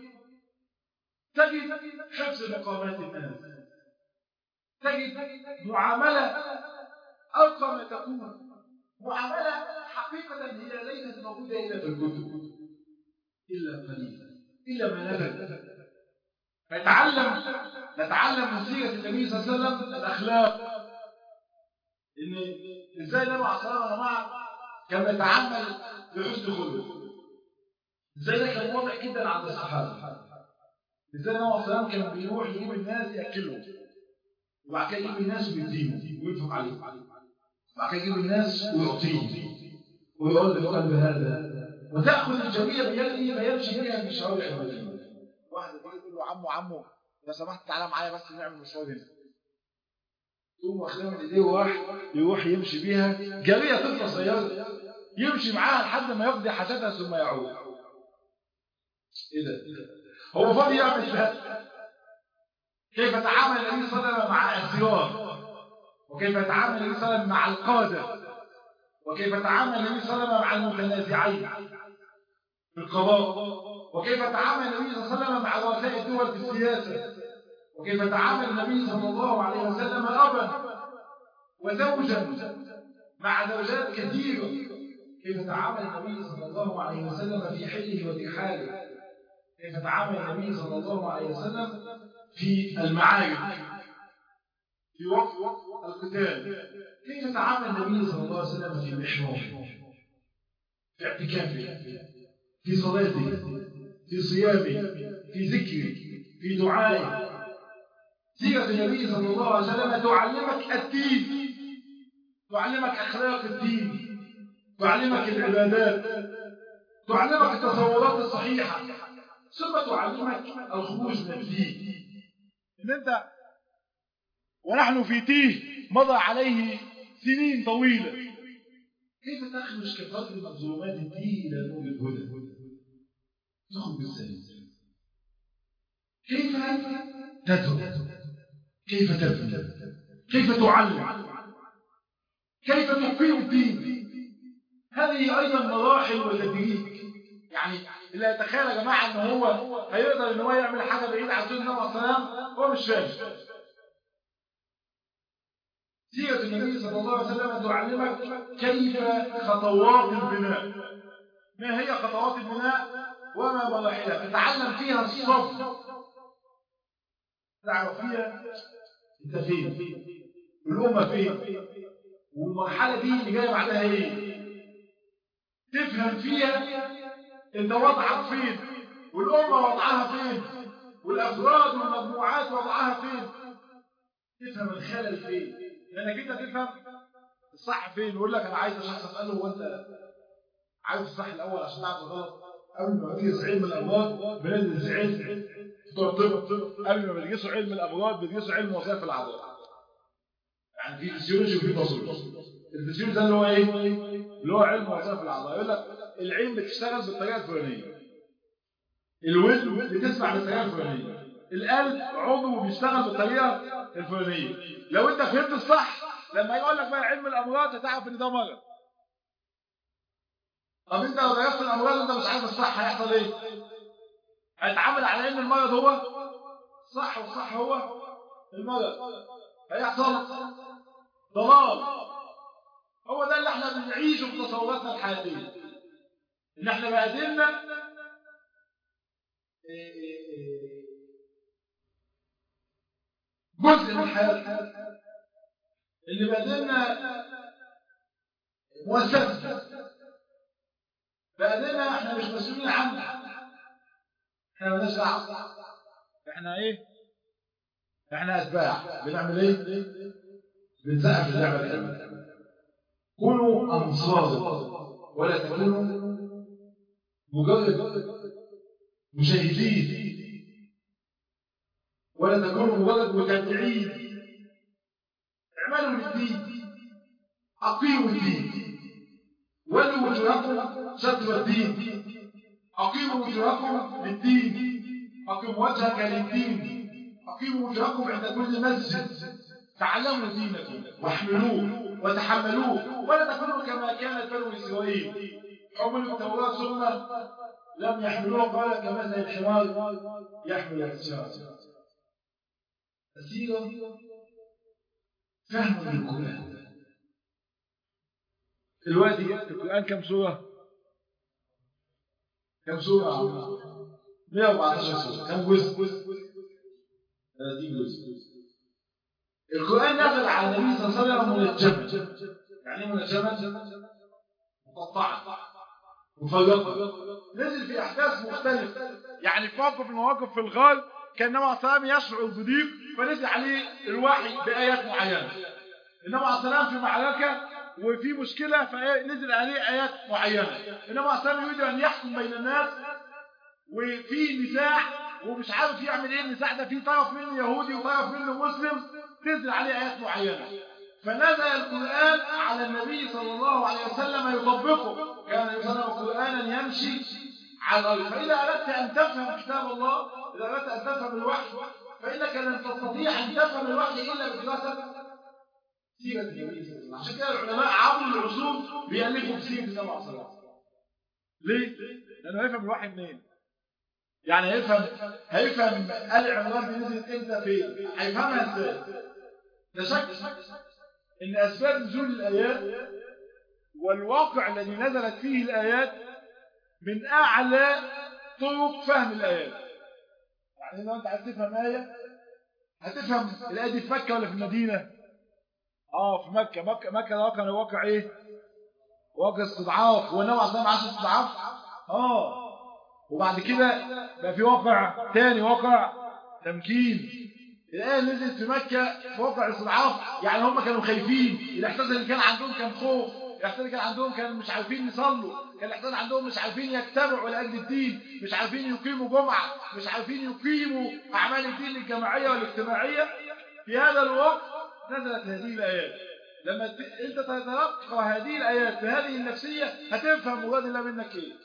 تجد حفظ مقامات الناس تجد معاملة أرقى ما تكون معاملة حقيقة هي ليست موجودة إلا في الكتب إلا قليلا إلا ما نبت نتعلم نتعلم من سيرة النبي صلى الله عليه وسلم الأخلاق إن إزاي النبي عليه الصلاة والسلام كان يتعامل بحسن خلق إزاي ده كان واضح جدا عند الصحابة إزاي النبي عليه الصلاة والسلام كان بيروح يجيب الناس يأكلهم وبعد كده يجيب الناس ويديهم وينفق عليهم وبعد كده يجيب الناس ويعطيهم ويقول بقلب هذا وتأخذ الجميع بيده فيمشي بها في شوارع المدينة واحد تيجي تقول له عمو عمو لو سمحت تعالى معايا بس نعمل مشوار هنا تقوم واخدها من ايديه وراح يروح يمشي بيها جارية طفلة صغيرة يمشي معاها لحد ما يقضي حاجتها ثم يعود ايه ده هو فاضي يعمل ده كيف تعامل النبي صلى الله عليه وسلم مع الاسيار وكيف تعامل النبي صلى الله عليه وسلم مع القادة وكيف تعامل النبي صلى الله عليه وسلم مع المتنازعين في القضاء وكيف تعامل النبي صلى الله عليه وسلم مع رؤساء الدول في السياسة وكيف تعامل النبي صلى الله عليه وسلم أبا وزوجا مع زوجات كثيرة كيف تعامل النبي صلى الله عليه وسلم في حله وفي حاله كيف تعامل النبي صلى الله عليه وسلم في المعارك في وقت القتال كيف تعامل النبي صلى الله عليه وسلم في محرابه في اعتكافه في صلاته في صيامه في ذكره في دعائه سيرة النبي صلى الله عليه وسلم تعلمك الدين تعلمك أخلاق الدين تعلمك العبادات تعلمك التصورات الصحيحة ثم تعلمك الخروج من الدين ان انت ونحن في تيه مضى عليه سنين طويلة كيف تخرج كفضل من ظلمات الدين إلى نور الهدى تخرج بالسلام كيف تدعو كيف تبني كيف تعلم كيف تقيم الدين هذه أيضا مراحل وتدريج يعني اللي يتخيل يا جماعة ان هو هيقدر ان هو يعمل حاجة بعيد عن سنة النبي صلى الله عليه وسلم هو مش فاهم سيرة النبي صلى الله عليه وسلم تعلمك كيف خطوات البناء ما هي خطوات البناء وما مراحلها تتعلم فيها الصبر تعرف فيها انت فين الأمة فين والمرحلة دي اللي جاية بعدها ايه تفهم فيها انت وضعك فين والأمة وضعها فين والأفراد والمجموعات وضعها فين تفهم الخلل فين لأنك انت تفهم الصح فين يقول لك أنا عايز شخص أسأله هو أنت عارف الصح الأول عشان تعرف الغلط قبل ما تدرس علم الأمراض بندرس علم بتوع الطب قبل ما بيدرسوا علم الأمراض بيدرسوا علم وظائف الأعضاء يعني في فيسيولوجي وفي باثولوجي الفيسيولوجي ده اللي هو ايه اللي هو علم وظائف الاعضاء يقول لك العين بتشتغل بالطريقه الفلانيه الودن بتسمع بالطريقه الفلانيه القلب عضو بيشتغل بالطريقه الفلانيه لو انت فهمت الصح لما يقول لك بقى علم الامراض هتعرف ان ده مرض طب انت لو درست الامراض انت مش عارف الصح هيحصل ايه هيتعامل على ان المرض هو صح والصح هو المرض هيحصل ضلال هو ده اللي احنا بنعيشه في تصوراتنا الحياتيه ان احنا ما قدرنا جزء من حياتنا اللي بقدمنا مؤسسة بقدمنا احنا مش مسؤولين عنها احنا مالناش دعوه احنا ايه احنا اتباع بنعمل ايه بنسقف اللعبه الحلوه كونوا انصار ولا تكونوا مجرد مشاهدين ولا تكونوا مجرد متابعين اعملوا للدين اقيموا الدين ولوا وجوهكم شطر الدين اقيموا وجوهكم للدين اقيموا وجهك للدين اقيموا وجوهكم عند كل مسجد تعلموا دينكم واحملوه وتحملوه ولا تكونوا كما كانت بنو اسرائيل حملوا التوراه ثم لم يحملوها قال كمثل الحمار يحمل الاسفار السيره فهم للقران دلوقتي القران كم سوره كم سوره 114 سوره كم جزء 30 جزء القرآن نزل على النبي صلى الله عليه وسلم منجما يعني منجما مقطعا مفرقا نزل في أحداث مختلفة يعني في موقف المواقف في الغار كان النبي عليه الصلاة والسلام يشعر بضيق فنزل عليه الوحي بآيات معينة النبي عليه الصلاة والسلام في معركة وفي مشكلة فنزل عليه آيات معينة النبي عليه الصلاة والسلام يريد أن يحكم بين الناس وفي نزاع ومش عارف يعمل ايه النزاع ده في طرف منه يهودي وطرف منه مسلم تنزل عليه آيات معينة فنزل القرآن على النبي صلى الله عليه وسلم يطبقه كان النبي صلى الله عليه وسلم قرآنا يمشي على الأرض فإذا أردت أن تفهم كتاب الله إذا أردت أن تفهم الوحي فإنك لن تستطيع أن تفهم الوحي إلا بدراسة سيرة النبي صلى الله عليه وسلم عشان كده العلماء عبر العصور بيألفوا في سيرة النبي صلى الله عليه وسلم ليه؟ لأنه هيفهم الوحي منين؟ يعني هيفهم هيفهم آل عمران دي نزلت امتى فين؟ هيفهمها ازاي؟ لا شك ان اسباب نزول الايات والواقع الذي نزلت فيه الايات من اعلى طرق فهم الايات يعني لو انت عايز تفهم ايه هتفهم الايه دي في مكه ولا في المدينه اه في مكه مكه مكه ده واقع واقع ايه واقع استضعاف والنبي عليه الصلاه والسلام استضعاف اه وبعد كده بقى في واقع تاني واقع تمكين الآية نزلت في مكة في واقع استضعاف يعني هم كانوا خايفين الإحساس اللي كان عندهم كان خوف الإحساس اللي كان عندهم كان مش عارفين يصلوا كان الإحساس عندهم مش عارفين يجتمعوا لأجل الدين مش عارفين يقيموا جمعة مش عارفين يقيموا أعمال الدين الجماعية والاجتماعية في هذا الوقت نزلت هذه الآيات لما أنت تتلقى هذه الآيات بهذه النفسية هتفهم مراد الله منك إيه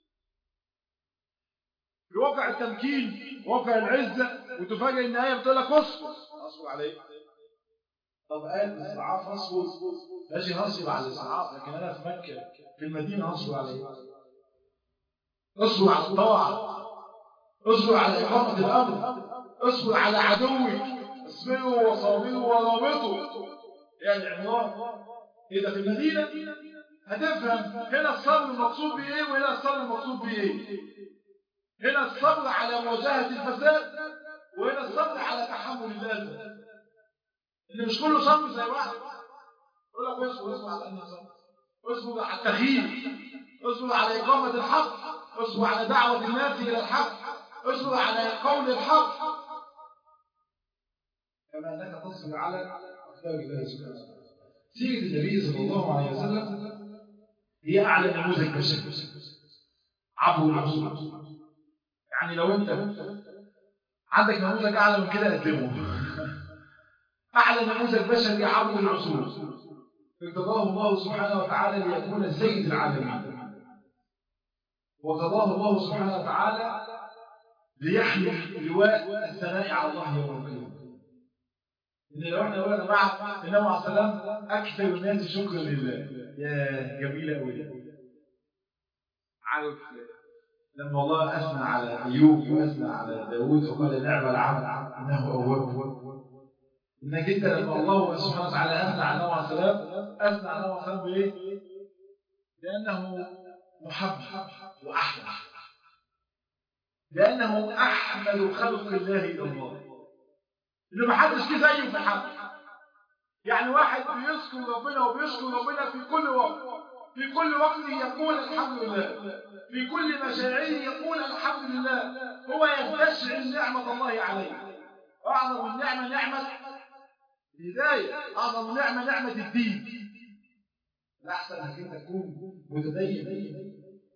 في واقع التمكين واقع العزة وتفاجئ ان آية بتقول لك اصبر اصبر على ايه؟ طب قال الاستضعاف اصبر ماشي هصبر على الاستضعاف لكن انا في مكة في المدينة هصبر على ايه؟ اصبر على الطاعة اصبر على إقامة الأمر اصبر على عدوك اصبروا وصابروا ورابطوا يعني عمران إذا في المدينة هتفهم هنا الصبر المقصود بإيه وهنا الصبر المقصود بإيه هنا الصبر على مواجهة الفساد وهنا الصبر على تحمل الأذى إن مش كله صبر زي بعض يقول لك اصبر اصبر على أنه صبر اصبر على التغيير اصبر على إقامة الحق اصبر على دعوة الناس إلى الحق اصبر على قول الحق كما أنك تصبر على أقدار الله سبحانه وتعالى سيرة النبي صلى الله عليه وسلم هي أعلى نموذج بشري عبر العصور يعني لو انت عندك نموذج اعلى من كده قدمه اعلى نموذج بشري عبر العصور ارتضاه الله سبحانه وتعالى ليكون سيد العالمين وقضاه الله سبحانه وتعالى ليحمل لواء الثناء على الله يوم القيامه ان لو احنا قلنا مع النبي عليه السلام اكثر الناس شكرا لله يا جميله قوي عارف لما الله أثنى على أيوب وأثنى على داود وقال نعم العبد إنه أواب إنك أنت لما الله سبحانه وتعالى أثنى على نوع السلام أثنى على نوع السلام بإيه؟ لأنه محب وأحلى لأنه أحمد خلق الله إلى الله اللي ما حدش كده زيه في الحق يعني واحد بيذكر ربنا وبيشكر ربنا في كل وقت في كل وقت يقول الحمد لله في كل مشاعره يقول الحمد لله هو يستشعر نعمة الله عليه أعظم النعمة نعمة الهداية أعظم نعمة نعمة الدين الأحسن أنك أنت تكون متدين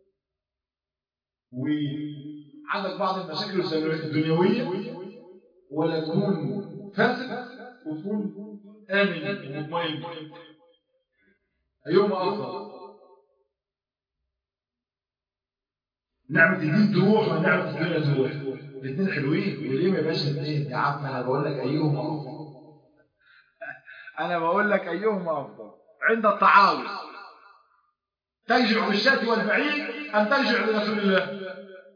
وعندك بعض المشاكل الدنيوية ولا تكون فاسد وتكون آمن ومطمئن أيهما أفضل نعمة الدين تروح ونعمة الدنيا تروح الاثنين حلوين وليه ما يبقاش الاثنين يا عم انا بقول لك ايهما افضل انا بقول لك ايهما افضل عند التعارض ترجع بالشاة والبعير ام ترجع لرسول الله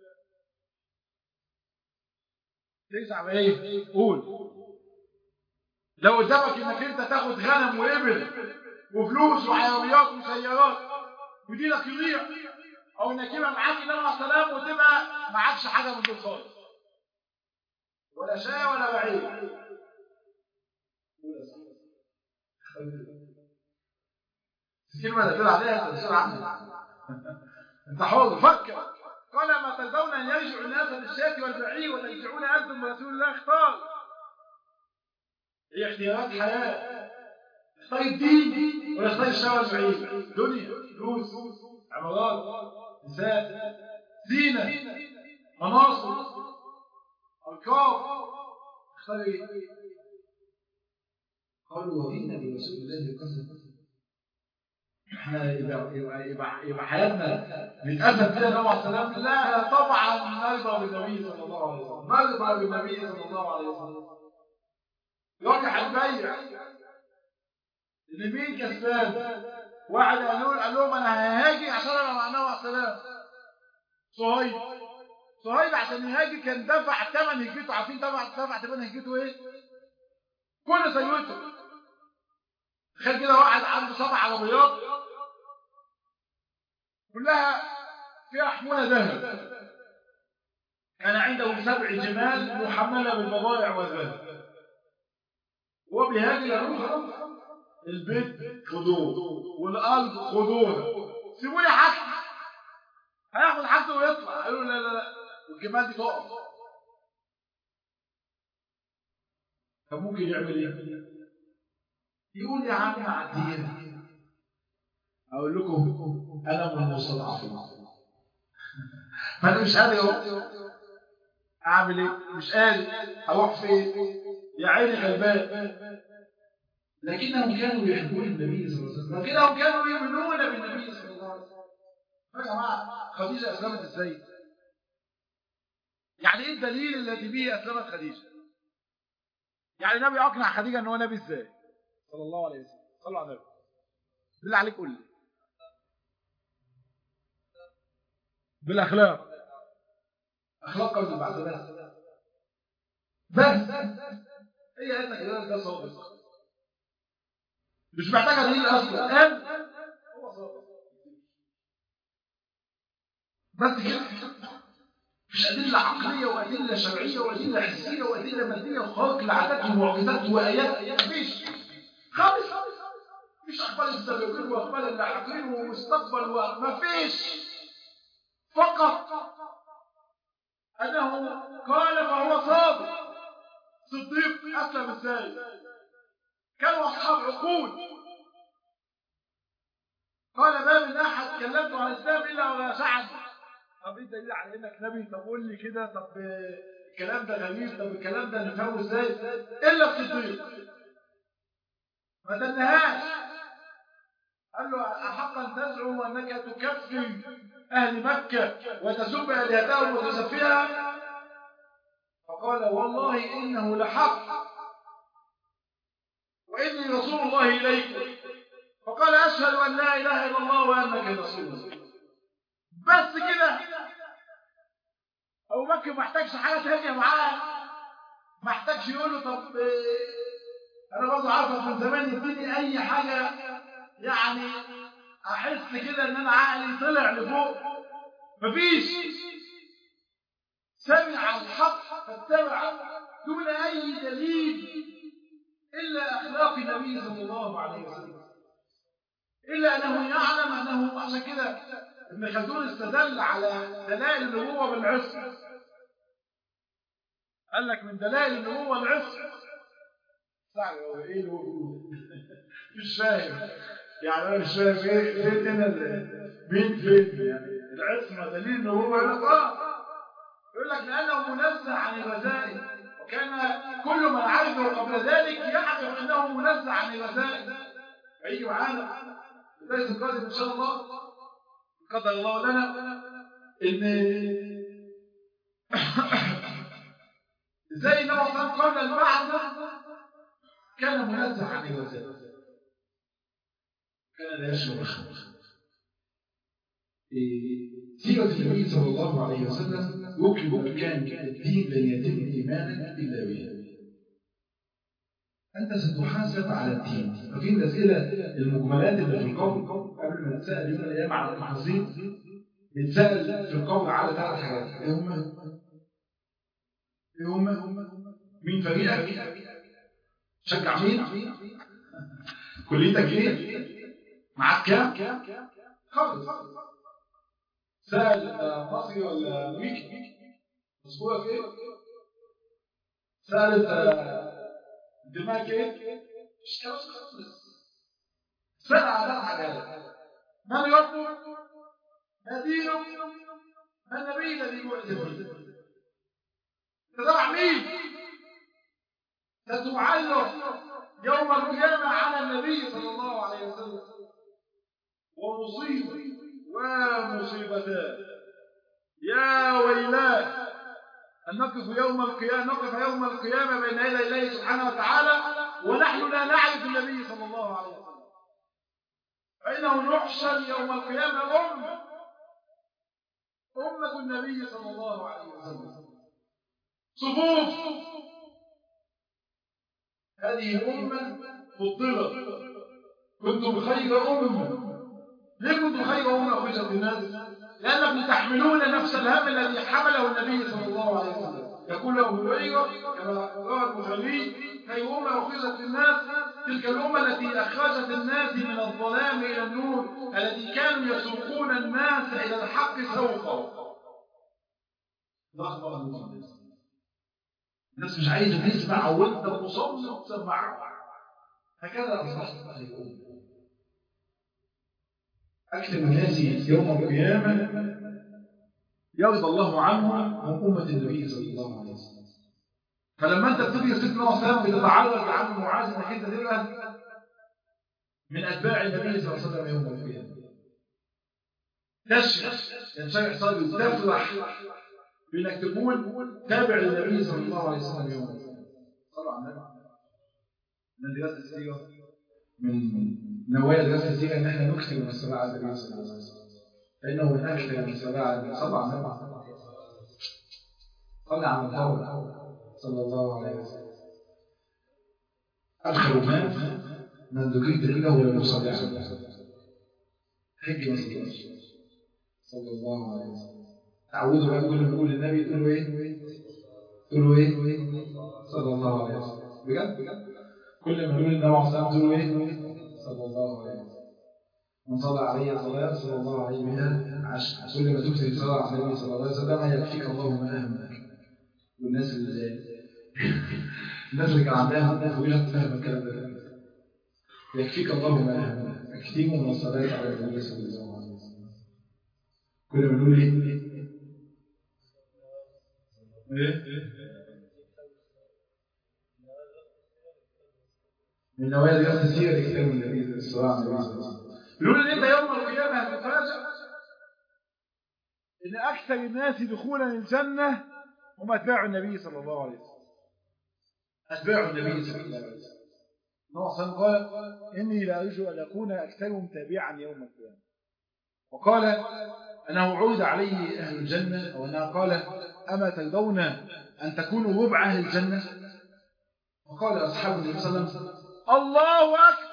ترجع بايه قول لو قدامك انك انت تاخد غنم وابل وفلوس وعربيات وسيارات ودينك يضيع او انك يبقى معاك النبي عليه السلام وتبقى معكش حاجه من دول خالص ولا شاة ولا بعير الكلمة اللي تقول عليها تنسير عنها انت حر فكر قال ما تلزون ان يرجع الناس للشاة والبعير وترجعون انتم برسول الله اختار هي اختيارات حياة اختار الدين ولا اختار الشاة والبعير دنيا فلوس عمارات نساء زينة مناصب ألقاب اختار ايه قالوا وإن برسول الله قسم احنا يبقى, يبقى, يبقى, يبقى حياتنا نتأسف فيها النبي عليه السلام لا طبعا نرضى بالنبي صلى الله عليه وسلم نرضى بالنبي صلى الله عليه وسلم يرجح البيع اللي مين كسبان واحد قال لهم قال لهم انا ههاجي عشان انا مع النبي عليه السلام صهيب صهيب عشان يهاجر كان دفع ثمن هجرته عارفين دفع دفع ثمن هجرته ايه؟ كل سيوته تخيل كده واحد عنده سبع عربيات كلها فيها حمولة ذهب كان عنده سبع جمال محملة بالبضائع والذهب هو بيهاجر يروح البيت خدوه والأرض خدوها سيبوا لي حاجتي هياخد حاجته ويطلع قالوا لا لا لا والجمال دي تقف طب ممكن يعمل ايه؟ يقول يا عم عدينا اقول لكم انا من المستضعفين فانا مش قادر اعمل ايه؟ مش قادر اروح فين؟ يا عيني غلبان لكنهم كانوا يحبون النبي صلى الله عليه وسلم لكنهم كانوا يؤمنون بالنبي صلى الله عليه وسلم يا جماعه خديجه اسلمت ازاي؟ يعني ايه الدليل الذي به اسلمت خديجه؟ يعني النبي اقنع خديجه ان هو نبي ازاي؟ صلى الله عليه وسلم صلوا على النبي بالله عليك قول لي بالاخلاق اخلاق قبل المعتدات بس هي قالت لك ده صادق مش محتاجه دليل اصلا قال هو صادق بس كده مش أدلة عقلية وأدلة شرعية وأدلة حسية وأدلة مادية وخارق لعادات ومعجزات وآيات مفيش خالص مش أخبار السابقين وأخبار اللاحقين ومستقبل ومفيش فقط أنه قال فهو صادق صديق أسلم ازاي كانوا أصحاب عقول قال ما من أحد كلمت عن الإسلام إلا ولا سعد طب ايه الدليل على انك نبي طب قول لي كده طب الكلام ده غريب طب الكلام ده نفهمه ازاي الا الصديق ما تنهاش قال له احقا تزعم انك تكفر اهل مكه وتسب الهتهم وتسفيها فقال والله انه لحق واني رسول الله اليكم فقال اشهد ان لا اله الا الله وانك رسول الله بس كده أبو بكر ما احتاجش حاجة تانية معاه ما احتاجش يقول له طب إيه أنا برضه عارفك من زمان يديني أي حاجة يعني أحس كده إن أنا عقلي طلع لفوق مفيش سمع الحق فاتبع دون أي دليل إلا أخلاق النبي صلى الله عليه وسلم إلا أنه يعلم أنه عشان كده ابن خلدون استدل على دلائل النبوة بالعصر قال لك من دلائل النبوة العصر صعب هو ايه اللي هو بيقوله مش فاهم يعني انا مش فاهم ايه فين هنا مين فين يعني العصمة دليل النبوة يقول لك اه يقول لك لأنه منزه عن الرذائل وكان كل من عرفه قبل ذلك يعرف أنه منزه عن الرذائل هيجي معانا بداية القادم إن شاء الله قدر الله لنا إن زي النبي صلى الله عليه وسلم قبل البعث كان منزه عن الرذائل كان لا يشعر الخمر سيرة النبي صلى الله عليه وسلم يكتب كان الدين لن يتم إيمانا إلا به أنت ستحاسب على الدين ففي الأسئلة المجملات اللي في القول قبل ما نتسأل يوم الأيام على التفاصيل نتسأل في القول على ثلاث حاجات إيه هم؟ إيه هم؟ مين فريقك؟ شجع مين؟ كليتك إيه؟ معاك كام؟ خالص سأل مصري ولا أمريكي أسبوعك إيه؟ سأل دماغك إيه؟ مش كلام خالص سأل على حاجات من ربك؟ ما دينك؟ ما النبي الذي بعث به؟ تدع مين؟ ستعلق يوم القيامة على النبي صلى الله عليه وسلم ومصيبة ومصيبتان يا ويلاه أن نقف يوم القيامة نقف يوم القيامة بين يدي الله سبحانه وتعالى ونحن لا نعرف النبي صلى الله عليه وسلم فإنه نحشر يوم القيامة أمة أمة النبي صلى الله عليه وسلم صفوف هذه أمة فضلت كنتم خير أمة ليه كنتم خير أمة أخرجت للناس؟ لأنكم تحملون نفس الهم الذي حمله النبي صلى الله عليه وسلم يقول له ابن هريرة كما روى البخاري خير أمة أخرجت للناس تلك الأمة التي أخرجت الناس من الظلام إلى النور الذي كانوا يسوقون الناس إلى الحق سوقا ضخمة الناس الناس مش عايزة تسمع وانت مصمم تسمع هكذا أصبحت خير أمة أكثر الناس يوم القيامة يرضى الله عنه عن أمة النبي صلى الله عليه وسلم فلما انت بتبقي سيدنا وسلم بتتعرض لعم معاذ انك انت تبقى من أتباع النبي صلى الله عليه وسلم يوم القيامة تشرح ينشرح صدري وتفرح بأنك تكون تابع للنبي صلى الله عليه وسلم يوم القيامة صلوا على النبي من دراسة السيرة من نوايا دراسة السيرة إن إحنا نكثر من الصلاة على النبي صلى الله عليه وسلم فإنه من أكثر من الصلاة على النبي صلى على النبي صلى على النبي صلى الله عليه وسلم أدخل ما من ذكرت كده ولم يصلي على النبي حج ما صلاش صلى الله عليه وسلم تعودوا بقى كل ما نقول للنبي تقولوا إيه؟ تقولوا إيه؟ صلى الله عليه وسلم بجد بجد كل ما نقول للنبي عليه الصلاة تقولوا إيه؟ صلى الله عليه وسلم من صلى عليه صلاة صلى الله عليه بها عشر كل ما تكثر صلاة على النبي صلى الله عليه وسلم يكفيك الله ما أهمك والناس اللي الناس اللي كان عندها عندها فضيلة تفهم الكلام ده يكفيك الله ما أهمك اكتموا من الصلاة على النبي صلى الله عليه وسلم كل ما نقول إيه؟ إيه؟ من نوايا دراسة السيرة كتاب النبي الصلاة على النبي صلى الله عليه وسلم يقول ان انت يوم القيامة هتتفاجأ ان اكثر الناس دخولا الجنة هم اتباع النبي صلى الله عليه وسلم أتباع النبي صلى الله عليه وسلم النبي صلى الله عليه وسلم قال إني لا أرجو أن أكون أكثرهم تابعا يوم القيامة وقال أنه عود عليه أهل الجنة أو أنها قال أما ترضون أن تكونوا ربع أهل الجنة وقال أصحاب النبي صلى الله عليه وسلم الله أكبر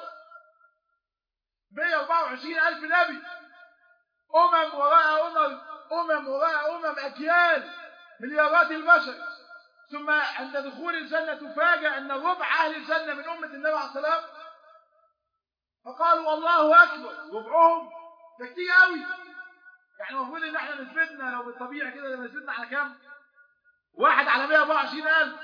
124 ألف نبي أمم وراء أمم أمم وراء أمم أجيال مليارات البشر ثم عند دخول الجنة تفاجأ أن ربع أهل الجنة من أمة النبي عليه السلام فقالوا الله أكبر ربعهم ده كتير قوي يعني المفروض ان احنا نسبتنا لو بالطبيعي كده يبقى نسبتنا على كام؟ واحد على 124000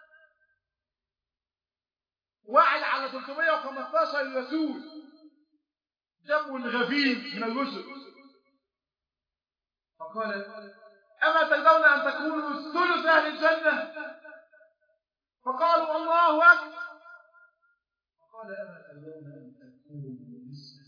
واحد على 315 رسول جم غفير من الرسل فقال أما ترضون أن تكونوا ثلث أهل الجنة فقالوا الله أكبر فقال أما ترضون أن تكونوا نصف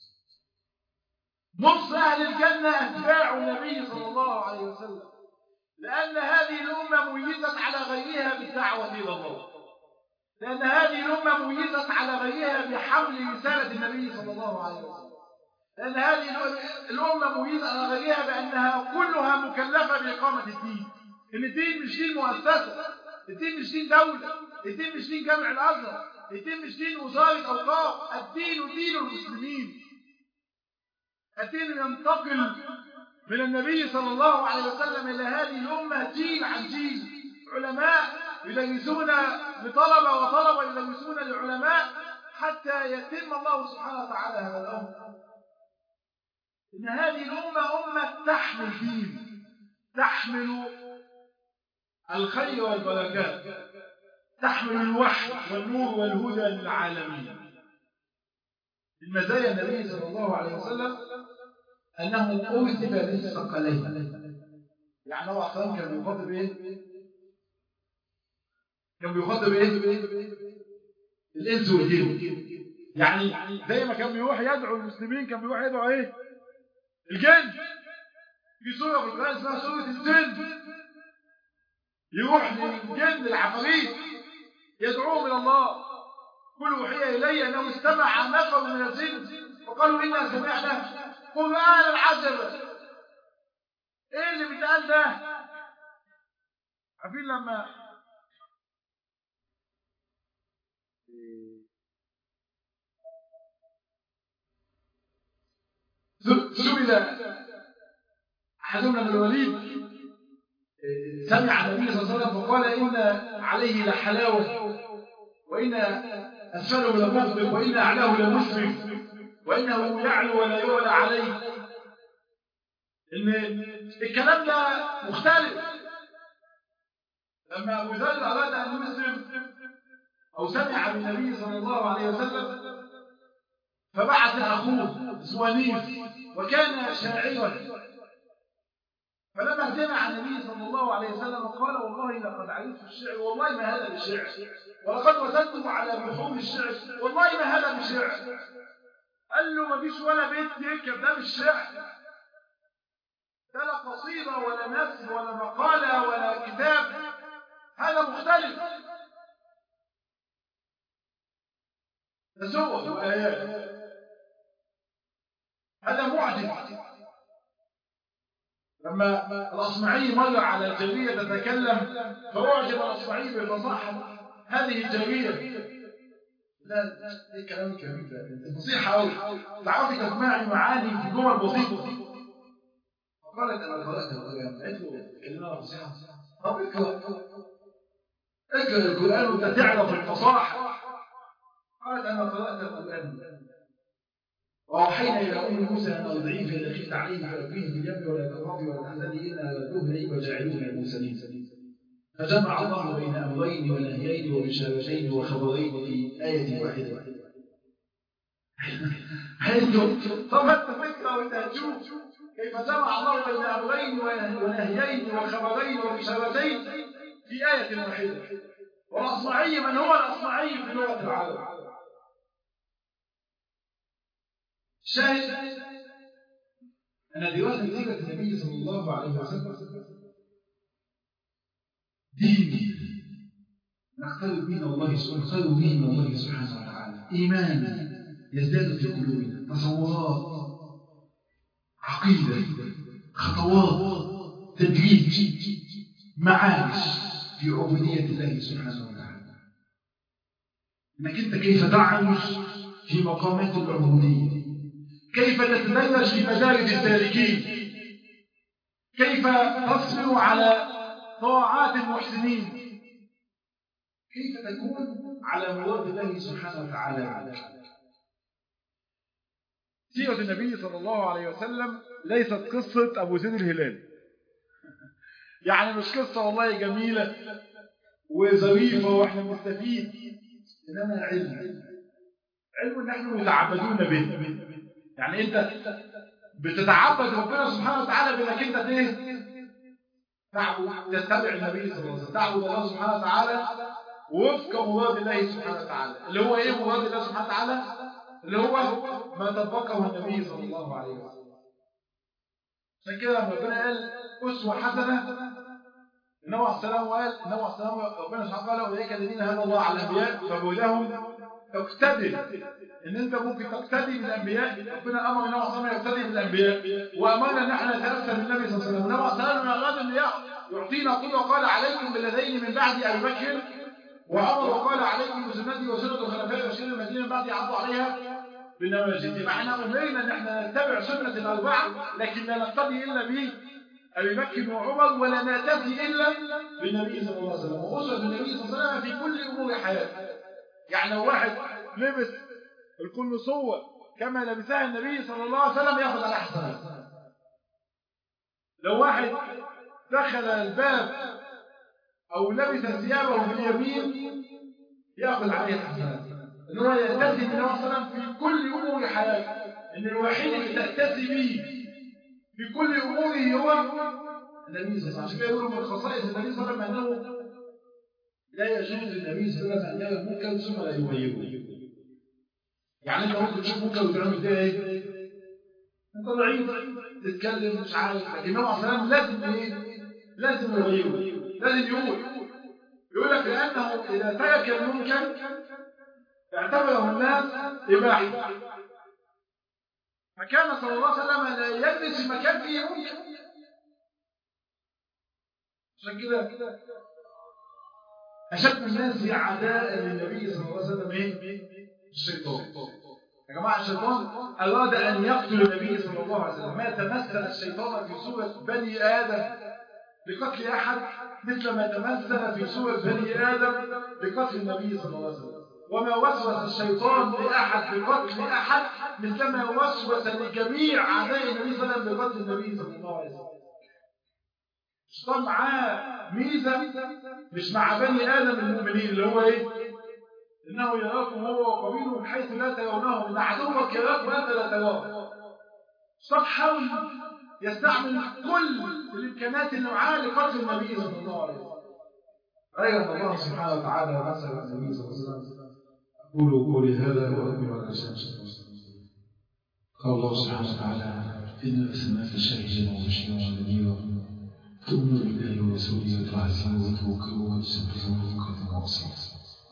نصف أهل الجنة أتباع النبي صلى الله عليه وسلم لأن هذه الأمة ميزت على غيرها بالدعوة إلى الله لأن هذه الأمة ميزت على غيرها بحمل رسالة النبي صلى الله عليه وسلم لأن هذه الأمة ميزت على غيرها بأنها كلها مكلفة بإقامة الدين إن الدين مش دين مؤسسة الدين مش دين دولة الدين مش دين جامع الأزهر الدين مش دين وزارة أوقاف الدين دين المسلمين الدين ينتقل من النبي صلى الله عليه وسلم إلى هذه الأمة جيل عن جيل علماء يدرسون لطلبة وطلبة يدرسون لعلماء حتى يتم الله سبحانه وتعالى هذا الأمر إن هذه الأمة أمة تحمل دين تحمل الخير والبركات تحمل الوحي والنور والهدى للعالمين من مزايا النبي صلى الله عليه وسلم أنه أرتب للثقلين يعني هو أصلا كان بيخاطب إيه؟ كان بيخاطب إيه؟ الإنس والجن يعني زي ما كان بيروح يدعو المسلمين كان بيروح يدعو إيه؟ الجن في سورة في القرآن اسمها سورة الجن يروح للجن العفاريت يدعوهم إلى الله كل وحي إلي أنه استمع نفر من الجن وقالوا إنا سمعنا قرآن العجب إيه اللي بيتقال ده عارفين لما سئل أحدنا من الوليد سمع النبي صلى الله عليه وسلم فقال إن عليه لحلاوة وإن أسفله لمغضب وإن أعلاه لمسرف وإنه يعلو ولا يعلى عليه إن الكلام ده مختلف لما أبو ذر أراد أن يسلم أو سمع بالنبي صلى الله عليه وسلم فبعث أخوه زوانيف وكان شاعرا فلما سمع النبي صلى الله عليه وسلم قال والله لقد علمت الشعر والله ما هذا بشعر ولقد وزنتم على بحور الشعر والله ما هذا بشعر قال له ما فيش ولا بيت يركب ده مش شعر ده لا قصيدة ولا نثر ولا مقالة ولا كتاب هذا مختلف تسوق وآيات هذا معجز لما الأصمعي مر على جارية تتكلم فأعجب الأصمعي بفصاحة هذه الجارية لا ده كلام كبير ده فصيحة أوي تعرفي تسمعي معاني في جمل بسيطة فقالت أنا قرأت القرآن قالت له كلمة فصيحة طب اقرأ اقرأ القرآن وأنت تعرف الفصاحة قالت أنا قرأت القرآن وأوحينا إلى أم موسى أن أرضعيه فإذا خفت عليه فألقيه في اليم ولا تخافي ولا تحزني إنا ردوه إليك وجاعلوه من المرسلين فجمع الله بين أمرين ونهيين وبشارتين وخبرين في آية واحدة حيث طبعا فكرة وانت هتشوف كيف جمع الله بين أمرين ونهيين وخبرين وبشارتين في آية واحدة والأصمعي من هو الأصمعي في لغة العرب شاهد أن دراسة سيرة النبي صلى الله عليه وسلم دين نقترب من الله نقترب به من الله سبحانه وتعالى إيمان يزداد في قلوبنا تصورات عقيدة خطوات تدريج معايش في عبودية الله سبحانه وتعالى انك انت كيف تعيش في مقامات العبودية كيف تتدرج في مدارج السالكين كيف تصبر على طاعات المحسنين كيف تكون على مراد الله سبحانه وتعالى عنك سيرة النبي صلى الله عليه وسلم ليست قصة أبو زيد الهلالي يعني مش قصة والله جميلة وظريفة واحنا بنستفيد إنما علم علم ان احنا متعبدون به يعني انت بتتعبد ربنا سبحانه وتعالى بانك انت ايه تعبد تتبع النبي صلى الله عليه وسلم تعبد الله سبحانه وتعالى وفق مراد الله سبحانه وتعالى اللي هو ايه مراد الله سبحانه وتعالى اللي هو ما طبقه النبي صلى الله عليه وسلم عشان كده لما ربنا قال اسوه حسنه النبي عليه السلام قال النبي عليه السلام ربنا سبحانه وتعالى اولئك الذين هدى الله على الانبياء فبهداهم اقتدي ان انت ممكن تقتدي بالانبياء ربنا امر النبي صلى الله عليه وسلم يقتدي بالانبياء وامرنا ان احنا نتاثر بالنبي صلى الله عليه وسلم النبي صلى الله عليه وسلم اراد ان يعطينا قدوه قال عليكم بالذين من بعد ابي بكر وامر وقال عليكم بسنتي وسنه الخلفاء الراشدين الذين من بعد عضوا عليها بنواجذ يبقى احنا امرنا ان احنا نتبع سنه الاربعه لكن لا نقتدي الا به ابي بكر وعمر ولا ناتي الا بالنبي صلى الله عليه وسلم واسوه النبي صلى الله عليه وسلم في كل امور حياته يعني لو واحد لبس القلنسوة كما لبسها النبي صلى الله عليه وسلم ياخذ على حسنات لو واحد دخل الباب او لبس ثيابه باليمين ياخذ عليه حسنات ان هو يأتسي بالنبي صلى الله عليه وسلم في كل امور حياته ان الوحيد اللي تأتسي به في كل اموره هو النبي صلى الله عليه وسلم عشان كده يقولوا من خصائص النبي صلى الله عليه وسلم انه لا يجوز للنبي صلى الله عليه وسلم ان يرى المنكر ثم لا يغيره يعني انت ممكن تشوف منكر وتعمل فيها ايه انت ضعيف تتكلم مش عارف لكن النبي عليه السلام لازم ايه لازم يغيره لازم يقول يقول لك لانه اذا ترك المنكر اعتبره الناس اباحه فكان صلى الله عليه وسلم لا يجلس في مكان فيه منكر عشان كده أشد الناس عداء للنبي صلى الله عليه وسلم إيه؟ الشيطان يا جماعة الشيطان أراد أن يقتل النبي صلى الله عليه وسلم ما تمثل الشيطان في صورة بني آدم لقتل أحد مثل ما تمثل في صورة بني آدم لقتل النبي صلى الله عليه وسلم وما وسوس الشيطان لأحد بقتل أحد مثلما وسوس لجميع أعداء النبي صلى الله عليه وسلم بقتل النبي صلى الله عليه وسلم الشيطان معاه ميزة مش مع بني آدم المؤمنين اللي هو إيه؟ إنه يراكم هو وقبيله من حيث لا ترونهم إن عدوك يراك وأنت لا تراه الشيطان حاول يستعمل كل الإمكانات اللي معاه لقتل النبي صلى الله عليه وسلم أيضا الله سبحانه وتعالى مثل النبي صلى الله عليه وسلم قولوا قولي هذا وأكمل على لسان قال الله سبحانه وتعالى إن أرسلناك شاهدا وبشيرا ونذيرا تؤمنوا بالله ورسوله وتعزروه وتوكلوه وتسبحوه بكرة وأصيلا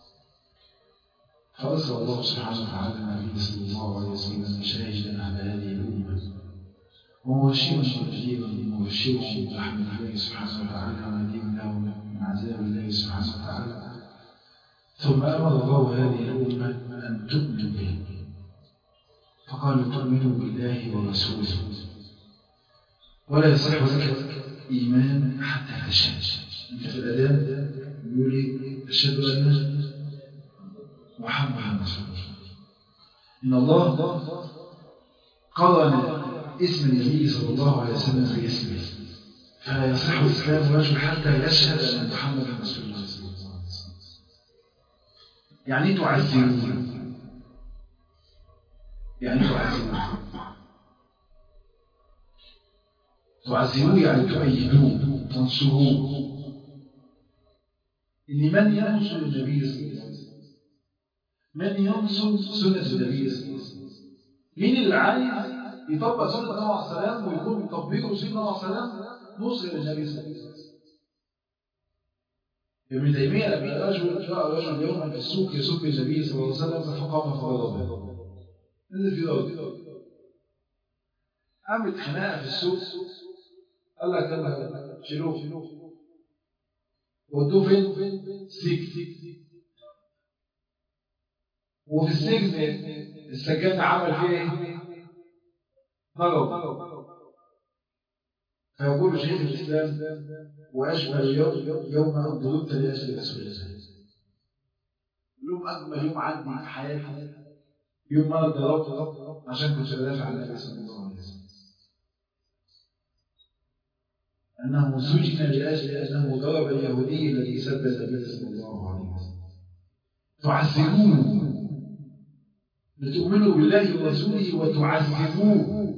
فأرسل الله سبحانه وتعالى النبي صلى الله عليه وسلم شاهدا على هذه الأمة ومبشرا ونذيرا مبشرا برحمة الله سبحانه وتعالى ونذيرا لهم من عذاب الله سبحانه وتعالى ثم أمر الله هذه الأمة أن تؤمن به فقال تؤمنوا بالله ورسوله ولا يصح لك إيمان حتى تشهد أنت في الأذان يقول لي أشهد أن محمد رسول الله إن الله قرن اسم النبي صلى الله عليه وسلم باسمه فلا يصح إسلام رجل حتى يشهد أن محمد رسول الله صلى الله عليه وسلم يعني تعزروه يعني تعزروه تعزروه يعني تؤيدوه تنصروه إن من ينصر النبي صلى الله عليه وسلم من ينصر سنة النبي صلى الله عليه وسلم مين اللي عايز يطبق سنة النبي عليه السلام ويكون مطبقه سنة النبي عليه السلام نصر النبي صلى الله عليه وسلم ابن تيمية لما رجل جاء رجل يوما في السوق يسب النبي صلى الله عليه وسلم فقام فغضب نزل في ضرب قامت خناقة في السوق قال لك يلا شيلوه ودوه فين؟ سجن وفي السجن السجان عمل فيه ايه؟ ضرب فيقول شيخ الإسلام وأجمل يوم يوم أن ضربت لأجل رسول الله يوم أجمل يوم عندي في حياتي يوم ما أنا ضربت عشان كنت بدافع عن النبي صلى الله عليه وسلم أنه سجن لأجل أنه ضرب اليهودي الذي سب النبي صلى الله عليه وسلم تعذبوه لتؤمنوا بالله ورسوله وتعذبوه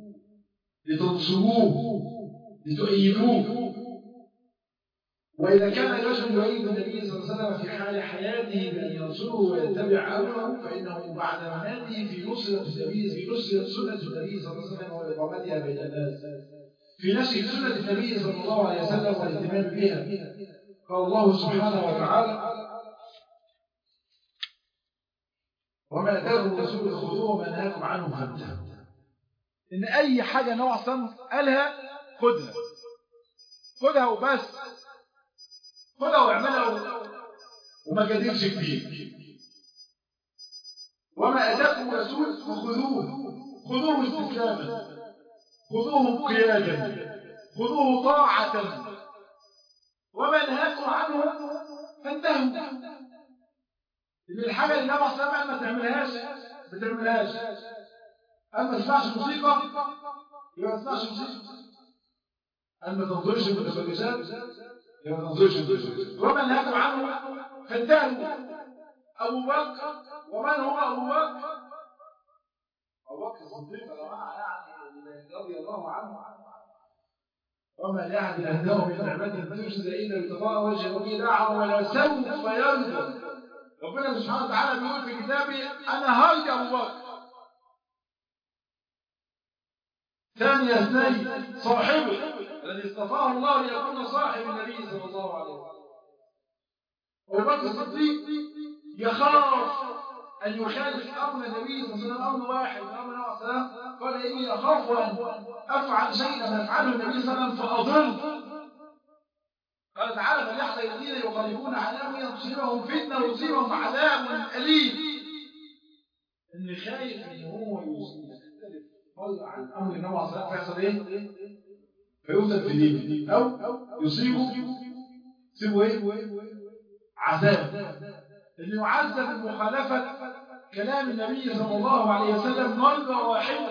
لتنصروه لتؤيدوه وإذا كان الرجل يؤيد النبي صلى الله عليه وسلم في حال حياته بأن ينصره ويتبع أمره فإنه بعد مماته في نصرة النبي في نصرة سنة النبي صلى الله عليه وسلم وإقامتها بين الناس في نشر سنة النبي صلى الله عليه وسلم والاهتمام بها قال الله سبحانه وتعالى وما أتاكم الرسول خذوه وما نهاكم عنه فانتهوا ان اي حاجة نوع صنف قالها خدها خدها وبس خدها واعملها وما جادلش كتير وما اتاكم الرسول فخذوه خذوه استسلاما خذوه قيادا خذوه طاعة وما نهاكم عنه فانتهوا ان الحاجة اللي النبي صلى الله عليه وسلم ما تعملهاش ما تعملهاش أما ما تسمعش موسيقى يبقى ما تسمعش موسيقى أما ما تنظرش المتفرجات يبقى ما تنظرش المتفرجات وما نهاكم عنه فانتهوا أبو بكر ومن هو أبو بكر أبو بكر الصديق يعني رضي الله عنه وما لأحد أهداه من نعمة تجزى إلا بتقاء وجه ربي دعا ولا سوف يرضى ربنا سبحانه وتعالى بيقول في كتابه أنا هرجى أبو بكر ثاني اثنين صاحبه الذي اصطفاه الله ليكون صاحب النبي صلى الله عليه وسلم أبو بكر الصديق يخاف أن يخالف أمر النبي صلى الله عليه وسلم أمر واحد أمر النبي صلى الله عليه وسلم قال إني أخاف أن أفعل شيئا يفعله النبي صلى الله عليه وسلم فأضل قال تعالى فليحذر الذين يخالفون عن أمره تصيبهم فتنة ويصيبهم عذاب أليم إن خايف إن هو يختلف مرة عن أمر النبي صلى الله عليه وسلم فيحصل إيه؟ فيوزن في دينه أو يصيبه يصيبه إيه؟ عذاب اللي يعذب بمخالفة كلام النبي صلى الله عليه وسلم مرة واحدة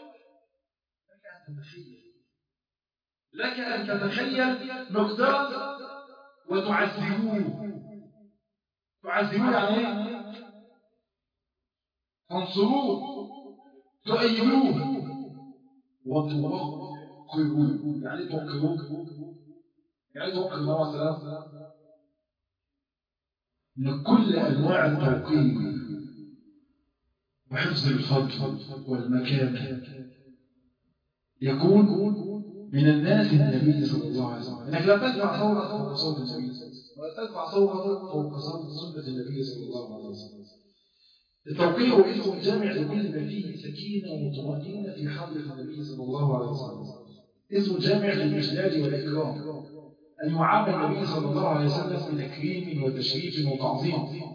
لك أن تتخيل مقدار وتعذبوه تعذبوه يعني ايه؟ تنصروه تؤيدوه وتوقروه يعني توقروه يعني توقر الله سلام من كل أنواع التوقير وحفظ الفضل والمكان يكون من الناس النبي صلى الله عليه وسلم انك لا تدفع صوتك فوق صوت النبي صلى الله عليه وسلم ولا تدفع صوتك فوق صوت سنة النبي صلى الله عليه وسلم التوقير اسم جامع لكل ما فيه سكينة وطمأنينة في حضرة النبي صلى الله عليه وسلم اسم جامع للإجلال والإكرام أن يعامل النبي صلى الله عليه وسلم بتكريم وتشريف وتعظيم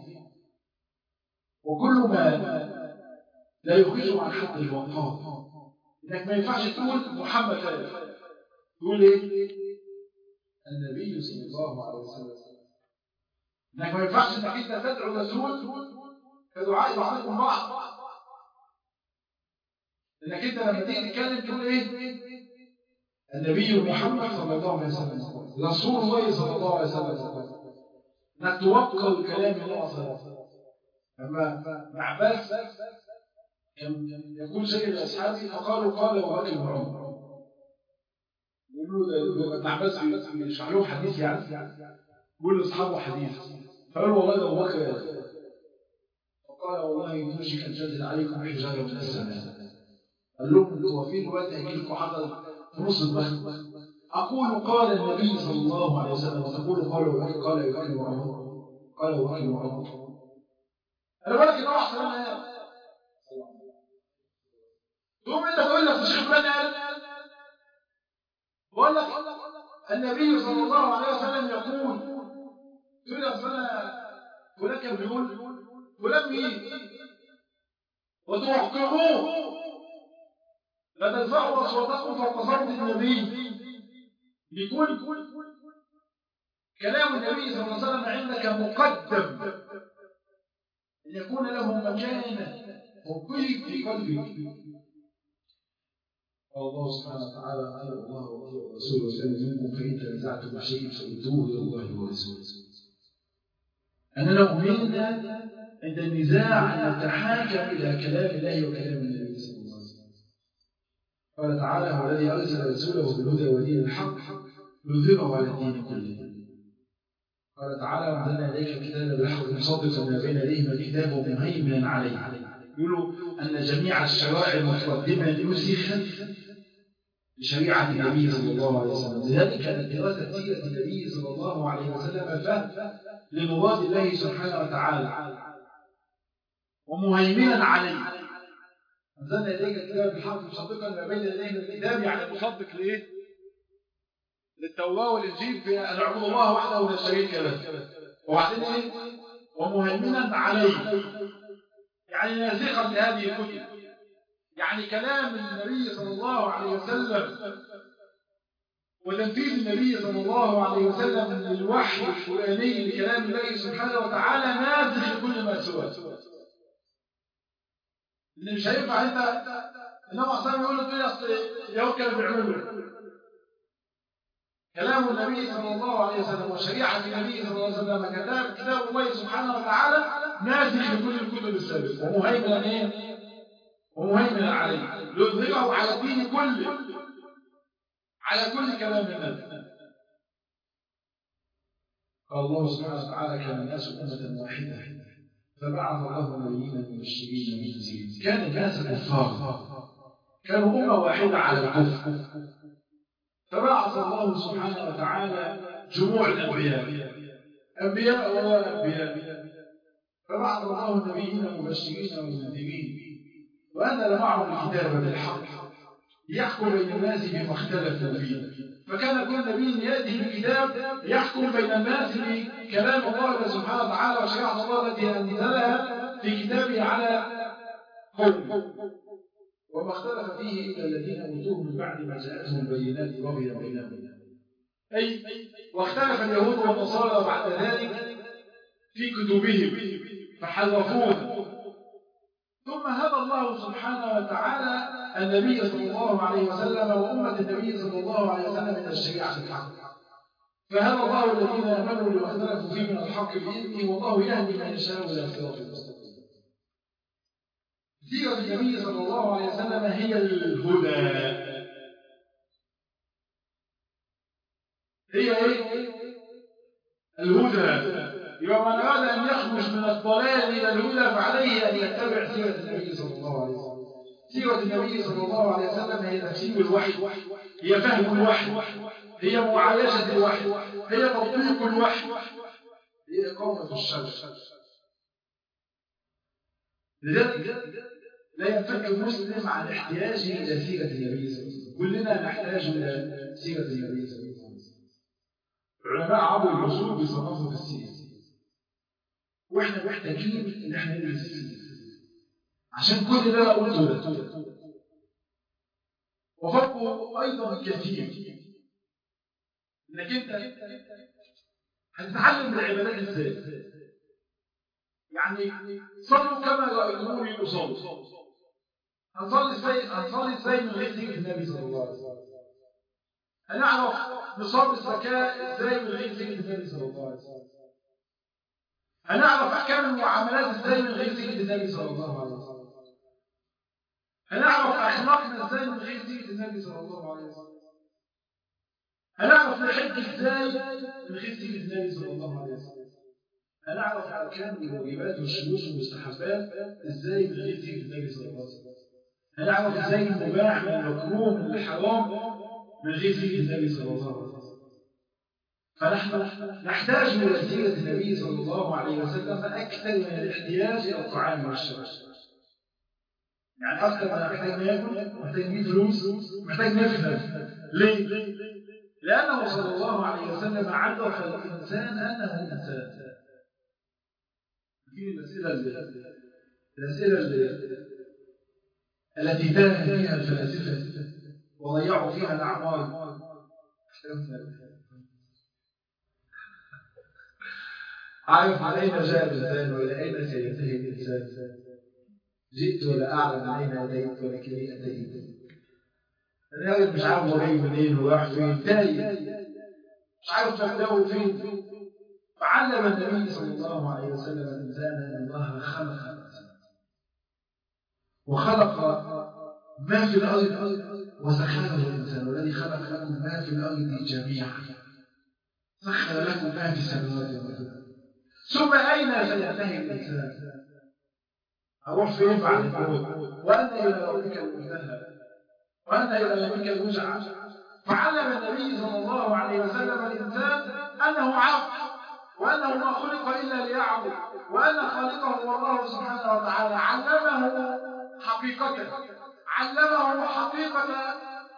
وكل ما لا يخرجه عن حد الوقار انك ما ينفعش تقول محمد ثالث تقول ايه النبي صلى الله عليه وسلم انك ما ينفعش انك انت تدعو رسول كدعاء بعضكم بعض انك انت لما تيجي تتكلم تقول ايه النبي محمد صلى الله عليه وسلم رسول الله صلى الله عليه وسلم انك توقر كلام الله صلى الله عليه وسلم اما عباس يقول شيء لاصحابه فقالوا قال وراجل عمر يقولوا ابن عباس بيشرح لهم حديث يعني يقول لاصحابه حديث فقالوا والله ده ابو بكر فقال والله يوشك ان تنزل عليكم حجاره من السماء قال لهم انتوا في الوقت هيجي لكم حجر في نص البحر اقول قال النبي صلى الله عليه وسلم وتقول قال ابو قال ابو بكر وعمر قال ابو بكر وعمر انا بقول لك ان هو احسن منها تقوم انت تقول لك الشيخ فلان قال بقول لك النبي صلى الله عليه وسلم يقول تقول لك فلان فلان كان بيقول فلان مين وتحققوه لا تدفعوا اصواتكم فوق صوت النبي يكون كلام النبي صلى الله عليه وسلم عندك مقدم أن يكون له مكانة وقيد في قلبك الله سبحانه وتعالى قال الله ورسوله وسلم منكم فإن تنزعتم بشيء فردوه إلى الله ورسوله أننا أمرنا عند النزاع أن نتحاكم إلى كلام الله وكلام النبي صلى الله عليه وسلم قال تعالى هو الذي أرسل رسوله بالهدى ودين الحق ليظهره على الدين كله قال تعالى وأنزلنا إليك الكتاب بالحق مصدقا ما بين يديه من الكتاب ومهيمنا عليه يقولوا أن جميع الشرائع المتقدمة نسخت بشريعة النبي صلى الله عليه وسلم لذلك كانت دراسة سيرة النبي صلى الله عليه وسلم فهم لمراد الله سبحانه وتعالى ومهيمنا عليه أنزلنا إليك الكتاب بالحق مصدقا ما بين يديه من الكتاب يعني مصدق لإيه؟ للتوراة والإنجيل في أن اعبدوا الله وحده لا شريك له وبعدين إيه؟ ومهيمنا عليه يعني ناسخا لهذه الكتب يعني كلام النبي صلى الله عليه وسلم وتنفيذ النبي صلى الله عليه وسلم للوحي القرآني لكلام الله سبحانه وتعالى ناسخ لكل ما سواه اللي مش هينفع انت انما اصلا يقول له اصل اليهود كانوا بيعملوا كلام النبي صلى الله عليه وسلم وشريعة النبي صلى الله عليه وسلم كتاب كتاب الله سبحانه وتعالى ناسخ لكل الكتب السابقة ومهيمنا ايه؟ ومهيمنا عليه ليظهره على الدين كله على كل كلام النبي قال الله سبحانه وتعالى كان الناس أمة واحدة فبعث الله نبيين مبشرين ومنذرين كان الناس كفار كانوا أمة واحدة على الكفر فبعث الله سبحانه وتعالى جموع الأنبياء أنبياء وأنبياء فبعث الله نبيين مبشرين ومنذرين وأنزل معهم الكتاب بالحق يحكم بين الناس بما اختلفوا فيه فكان كل نبي يأتي بكتاب يحكم بين الناس بكلام الله سبحانه وتعالى وشريعة الله التي أنزلها في كتابه على قوم وما اختلف فيه إلا الذين أوتوه من بعد ما جاءتهم البينات بغيا بينهم أي واختلف اليهود والنصارى بعد ذلك في كتبهم فحرفوها ثم هدى الله سبحانه وتعالى النبي صلى الله عليه وسلم وأمة النبي صلى الله عليه وسلم من الشريعة الحق فهدى الله الذين آمنوا لما اختلفوا فيه من الحق بإذنه والله يهدي من يشاء إلى صراط المستقيم سيرة النبي صلى الله عليه وسلم هي الهدى هي ايه؟ الهدى يبقى من أراد أن يخرج من الضلال إلى الهدى فعليه أن يتبع سيرة النبي صلى الله عليه وسلم سيرة النبي صلى الله عليه وسلم هي تفسير الوحي هي فهم الوحي هي معايشة الوحي هي تطبيق الوحي هي إقامة الشر لذلك لا ينفك المسلم عن احتياجه إلى سيرة النبي صلى الله عليه وسلم كلنا نحتاج إلى سيرة النبي صلى الله عليه وسلم علماء عبر الوصول بصنافة السيرة واحنا محتاجين ان احنا ندرس السيرة عشان كل ده قلته ده وفرقه ايضا كثير انك انت هتتعلم العبادات ازاي يعني صلوا كما رأيتموني أصلي هنصلي ازاي هنصلي ازاي من غير ذكر النبي صلى الله عليه وسلم هنعرف نصاب الزكاة ازاي من غير ذكر النبي صلى الله عليه وسلم هنعرف احكام المعاملات ازاي من غير ذكر النبي صلى الله عليه وسلم هنعرف اخلاقنا ازاي من غير ذكر النبي صلى الله عليه وسلم هنعرف نحج ازاي من غير ذكر النبي صلى الله عليه وسلم هنعرف اركان والواجبات والشروط والمستحبات ازاي من غير ذكر النبي صلى الله عليه وسلم هنعرف ازاي المباح من المكروه من الحرام من غير ذكر النبي صلى الله عليه وسلم فنحن نحتاج إلى سيرة النبي صلى الله عليه وسلم أكثر من الاحتياج إلى الطعام والشراب يعني أكثر ما نحتاج ناكل محتاج نجيب فلوس محتاج نفهم ليه؟ لأنه صلى الله عليه وسلم عرف الإنسان أنه إنسان في الأسئلة الأسئلة التي تاه فيها الفلاسفة وضيعوا فيها الأعمار عارف من أين جاء الإنسان وإلى أين سينتهي الإنسان جئت ولا أعلم أين أتيت ولكني أتيت الراجل مش عارف هو جاي منين وراح فين تايه مش عارف مبدأه فين فعلم النبي صلى الله عليه وسلم الإنسان أن الله خلق الإنسان وخلق ما في الأرض وسخره الإنسان والذي خلق لكم ما في الأرض جميعا سخر لكم ما في السماوات والأرض ثم أين سينتهي الإنسان أروح فين بعد الموت وأن إلى ربك المنتهى وأن إلى ربك الرجعى فعلم النبي صلى الله عليه وسلم الإنسان أنه عبد وأنه ما خلق إلا ليعبد وأن خالقه هو الله سبحانه وتعالى علمه حقيقته علمه حقيقة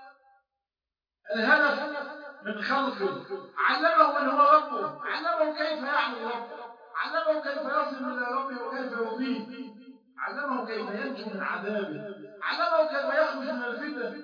الهدف من خلقه علمه من هو ربه علمه كيف يعبد ربه علمه كيف يصل إلى ربه وكيف يرضيه علمه كيف ينجو من عذابه علمه كيف يخرج من الفتن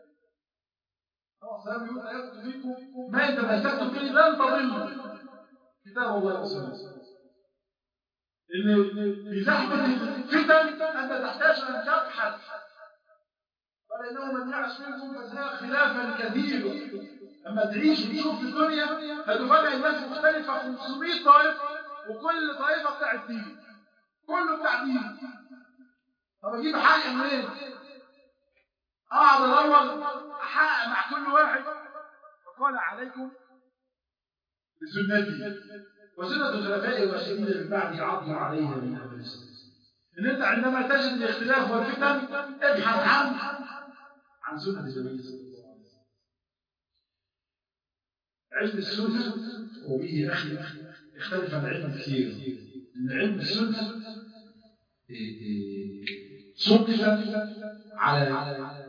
سلام يقول آيات فيكم ما إن تمسكتم به لن تضلوا كتاب الله وسنة إن في زحمة الفتن أنت تحتاج أن تبحث فلأنه من يعش منكم فسيرى خلافا كثيرا أما تعيش وتشوف في الدنيا هتفاجئ الناس مختلفة 500 طائفة وكل طائفة بتاع الدين كله بتاع دين طب أجيب حاجة منين؟ أقعد أدور أحقق مع كل واحد فقال عليكم بسنتي وسنة الخلفاء الراشدين من بعد عضوا عليها من أمر إن أنت عندما تجد الاختلاف والفتن ابحث عن عن سنة النبي صلى الله عليه وسلم علم السنة وبه أخي اختلف عن علم كثير إن علم السنة صنف على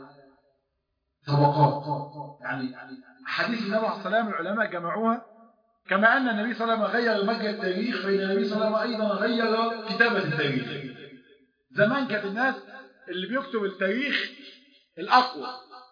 طبقات يعني حديث النبي عليه الصلاة والسلام العلماء جمعوها كما أن النبي صلى الله عليه وسلم غير مجرى التاريخ فإن النبي صلى الله عليه وسلم أيضا غير كتابة التاريخ زمان كانت الناس اللي بيكتب التاريخ الأقوى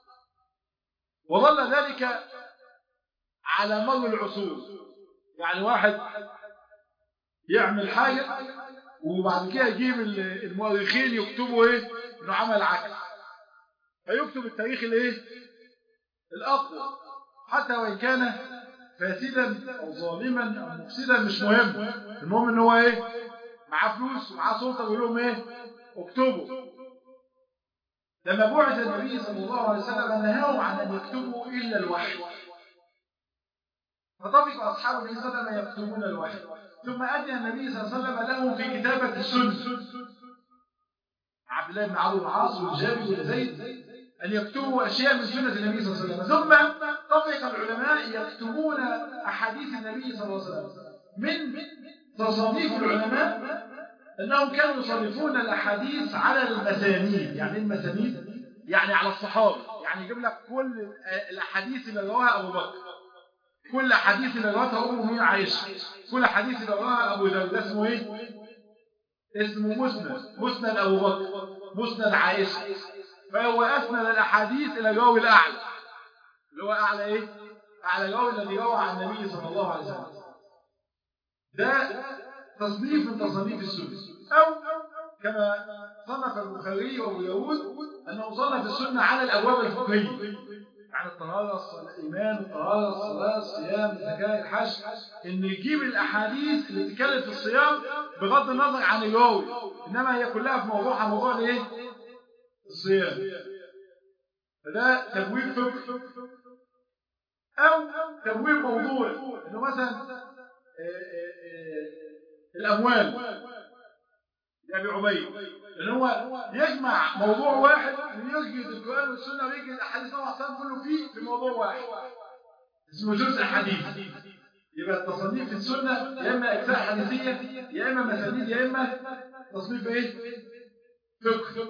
وظل ذلك على مر العصور يعني واحد يعمل حاجة وبعد كده يجيب المؤرخين يكتبوا ايه انه عمل عكس فيكتب التاريخ الايه الاقوى حتى وان كان فاسدا او ظالما او مفسدا مش مهم المهم ان هو ايه معاه فلوس ومعاه سلطه بيقول لهم ايه اكتبوا لما بعث النبي صلى الله عليه وسلم نهاهم عن ان يكتبوا الا الوحي فطفق اصحاب النبي صلى الله عليه وسلم يكتبون الوحي ثم أدى النبي صلى الله عليه وسلم لهم في كتابة السنة عبد الله بن عمرو العاص والجابر وزيد أن يكتبوا أشياء من سنة النبي صلى الله عليه وسلم ثم طبق العلماء يكتبون أحاديث النبي صلى الله عليه وسلم من تصانيف العلماء أنهم كانوا يصنفون الأحاديث على المسانيد يعني المسانيد يعني على الصحابة يعني يجيب لك كل الأحاديث اللي رواها أبو بكر كل حديث اللي رواه أم هي عائشة كل حديث اللي رواه أبو داود ده اسمه إيه؟ اسمه مسند مسند أبو بكر مسند عائشة فهو أسند الأحاديث إلى الراوي الأعلى اللي هو أعلى إيه؟ أعلى الراوي الذي روى عن النبي صلى الله عليه وسلم ده تصنيف من تصنيف السنة أو كما صنف البخاري وأبو داود أنه صنف السنة على الأبواب الفقهية عن الطهارة الإيمان الطهارة الصلاة الصيام الزكاة الحج إن يجيب الأحاديث اللي بتتكلم في الصيام بغض النظر عن الراوي إنما هي كلها في موضوعها موضوع الإيه؟ الصيام فده تبويب فقه أو تبويب موضوع إنه مثلا الأموال لأبي عبيد ان هو يجمع موضوع واحد ويسجد القرآن والسنة ويجي الأحاديث نوع عصام كله فيه في موضوع واحد اسمه جزء حديث يبقى التصنيف في السنة يا إما أجزاء حديثية يا إما مسانيد يا إما تصنيف إيه؟ فقه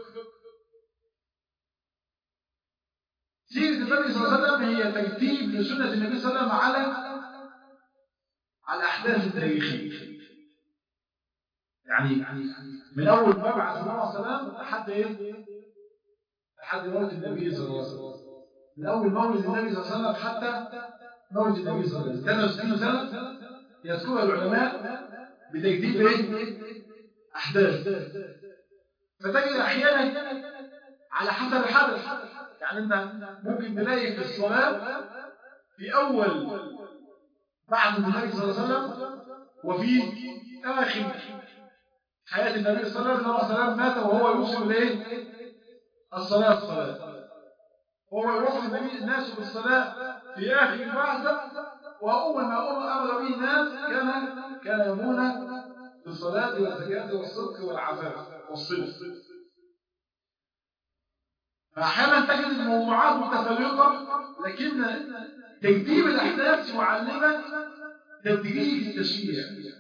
سيرة النبي صلى الله عليه وسلم هي ترتيب لسنة النبي صلى الله عليه وسلم على على الأحداث التاريخية يعني من أول ما بعث النبي صلى الله عليه وسلم لحد إيه؟ لحد موت النبي صلى الله عليه وسلم من أول مولد النبي صلى الله عليه وسلم حتى موت النبي صلى الله عليه وسلم 63 سنة يذكرها العلماء بتجديد ايه؟ أحداث فتجد أحيانا على حسب الحدث يعني أنت ممكن تلاقي في الصلاة في أول بعد النبي صلى الله عليه وسلم وفي آخر حياة النبي صلى الله عليه وسلم مات وهو يوصل لإيه؟ الصلاة الصلاة وهو يوصل النبي الناس بالصلاة في آخر البعثة وأول ما أمر به الناس كان كان يأمرون بالصلاة والزكاة والصدق والعفاف والصدق فأحيانا تجد الموضوعات متفرقة لكن تجديد الأحداث يعلمك تدريج التشريع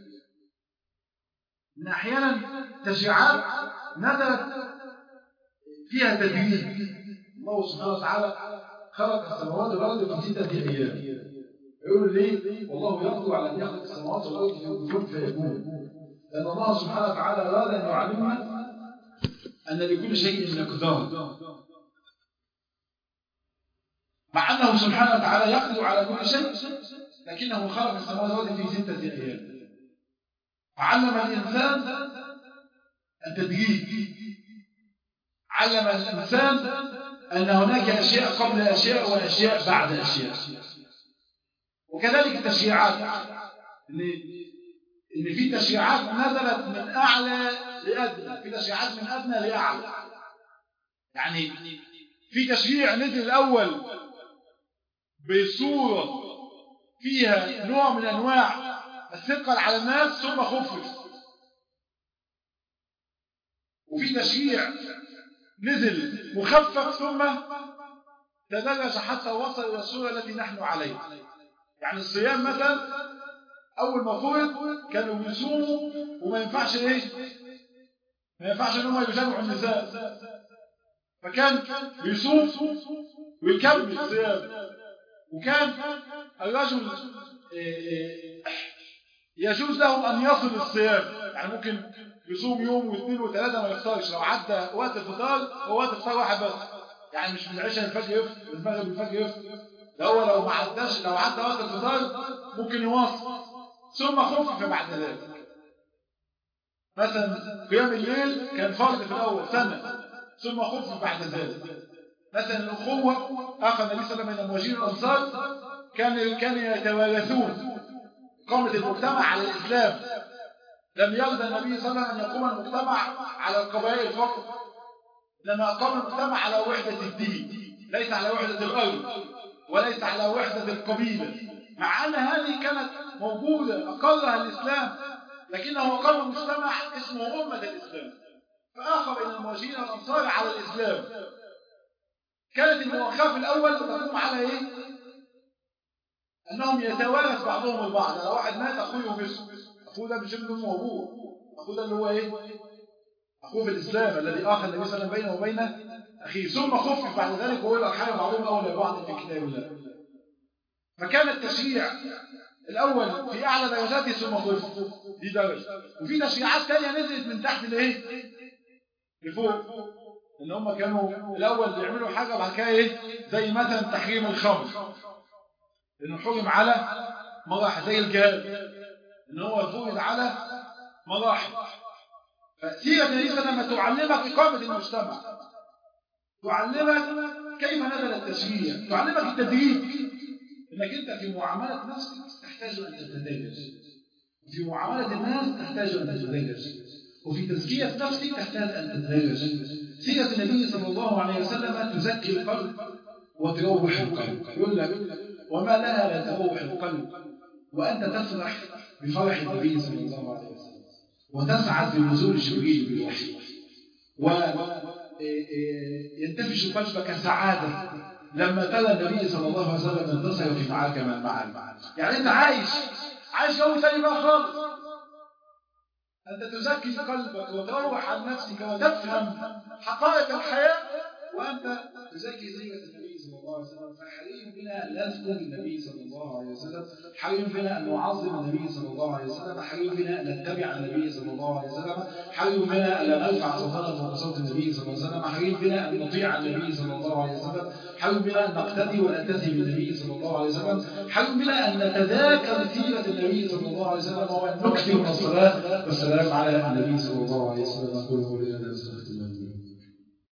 إن أحيانا تشريعات نزلت فيها تدريج الله سبحانه وتعالى خلق السماوات والأرض في ستة أيام يقول ليه؟ والله يقدر على أن يخلق السماوات والأرض في كن فيكون لأن الله سبحانه وتعالى أراد أن يعلمنا أن لكل شيء مقدار مع أنه سبحانه وتعالى يقدر على كل شيء لكنه خلق السماوات والأرض في ستة أيام فعلم الإنسان التدريج علم الإنسان أن هناك أشياء قبل أشياء وأشياء بعد أشياء وكذلك التشريعات إن إن في تشريعات نزلت من أعلى لأدنى في تشريعات من أدنى لأعلى يعني في تشريع نزل الأول بصورة فيها نوع من أنواع الثقل على الناس ثم خفف وفي تشريع نزل مخفف ثم تدرج حتى وصل إلى الصورة التي نحن عليها يعني الصيام مثلا أول ما فرض كانوا بيصوموا وما ينفعش إيه ما ينفعش إن هم يجمعوا النساء فكان بيصوم ويكمل الصيام وكان الرجل يجوز له أن يصل الصيام يعني ممكن يصوم يوم واثنين وثلاثة ما يفطرش لو عدى وقت الفطار هو وقت الفطار واحد بس يعني مش من العشاء الفجر يفطر من المغرب الفجر يفطر ده هو لو ما عداش لو عدى وقت الفطار ممكن يواصل ثم خفف بعد ذلك مثلا قيام الليل كان فرض في الأول سنة ثم خفف بعد ذلك مثلا الأخوة أخذ النبي صلى الله عليه وسلم من المهاجرين الأنصار كان كان يتوارثون إقامة المجتمع على الإسلام لم يرضى النبي صلى الله عليه وسلم أن يقوم المجتمع على القبائل فقط لما أقام المجتمع على وحدة الدين ليس على وحدة الأرض وليس على وحدة القبيلة مع أن هذه كانت موجودة أقرها الإسلام لكنه أقام مجتمع اسمه أمة الإسلام فآخر بين المهاجرين والأنصار على الإسلام كانت الموقف الأول تقوم على إيه؟ أنهم يتوارث بعضهم البعض لو واحد مات أخوه يورثه أخوه ده مش ابن أمه وأبوه أخوه ده اللي هو إيه؟ أخوه في الإسلام الذي آخر النبي صلى الله عليه وسلم بينه وبين أخيه ثم خفف بعد ذلك وهو الأرحام بعضهم أولى بعض في كتاب الله فكان التشريع الأول في أعلى درجاته ثم خفف دي درجة وفي تشريعات ثانية نزلت من تحت لإيه؟ لفوق ان هم كانوا الاول بيعملوا حاجه بعد كده ايه زي مثلا تحريم الخمر انه حرم على مراحل زي الجهاد ان هو فرض على مراحل فسيره النبي صلى الله عليه وسلم تعلمك اقامه المجتمع تعلمك كيف نزل التشريع تعلمك التدريب انك انت في معامله نفسك تحتاج ان تتدرج وفي معامله الناس تحتاج ان تتدرج وفي تزكيه نفسك تحتاج ان تتدرج سيرة النبي صلى الله عليه وسلم تزكي القلب وتروح القلب يقول لك وما لها لا تروح القلب وأنت تفرح بفرح النبي صلى الله عليه وسلم وتسعد بنزول جبريل بالوحي وينتفش قلبك سعادة لما ترى النبي صلى الله عليه وسلم انتصر في معركة من المعارك يعني أنت عايش عايش جو ثاني بقى خالص أنت تزكي قلبك وتروح عن نفسك وتفهم حقائق الحياة وأنت نزكي سيرة النبي صلى الله عليه وسلم فحري بنا أن نذكر النبي صلى الله عليه وسلم حري بنا أن نعظم النبي صلى الله عليه وسلم حري بنا أن نتبع النبي صلى الله عليه وسلم حري بنا أن لا نرفع صوتنا فوق صوت النبي صلى الله عليه وسلم حري بنا أن نطيع النبي صلى الله عليه وسلم حري بنا أن نقتدي وننتهي بالنبي صلى الله عليه وسلم حري بنا أن نتذاكر سيرة النبي صلى الله عليه وسلم وأن نكثر من الصلاة والسلام على النبي صلى الله عليه وسلم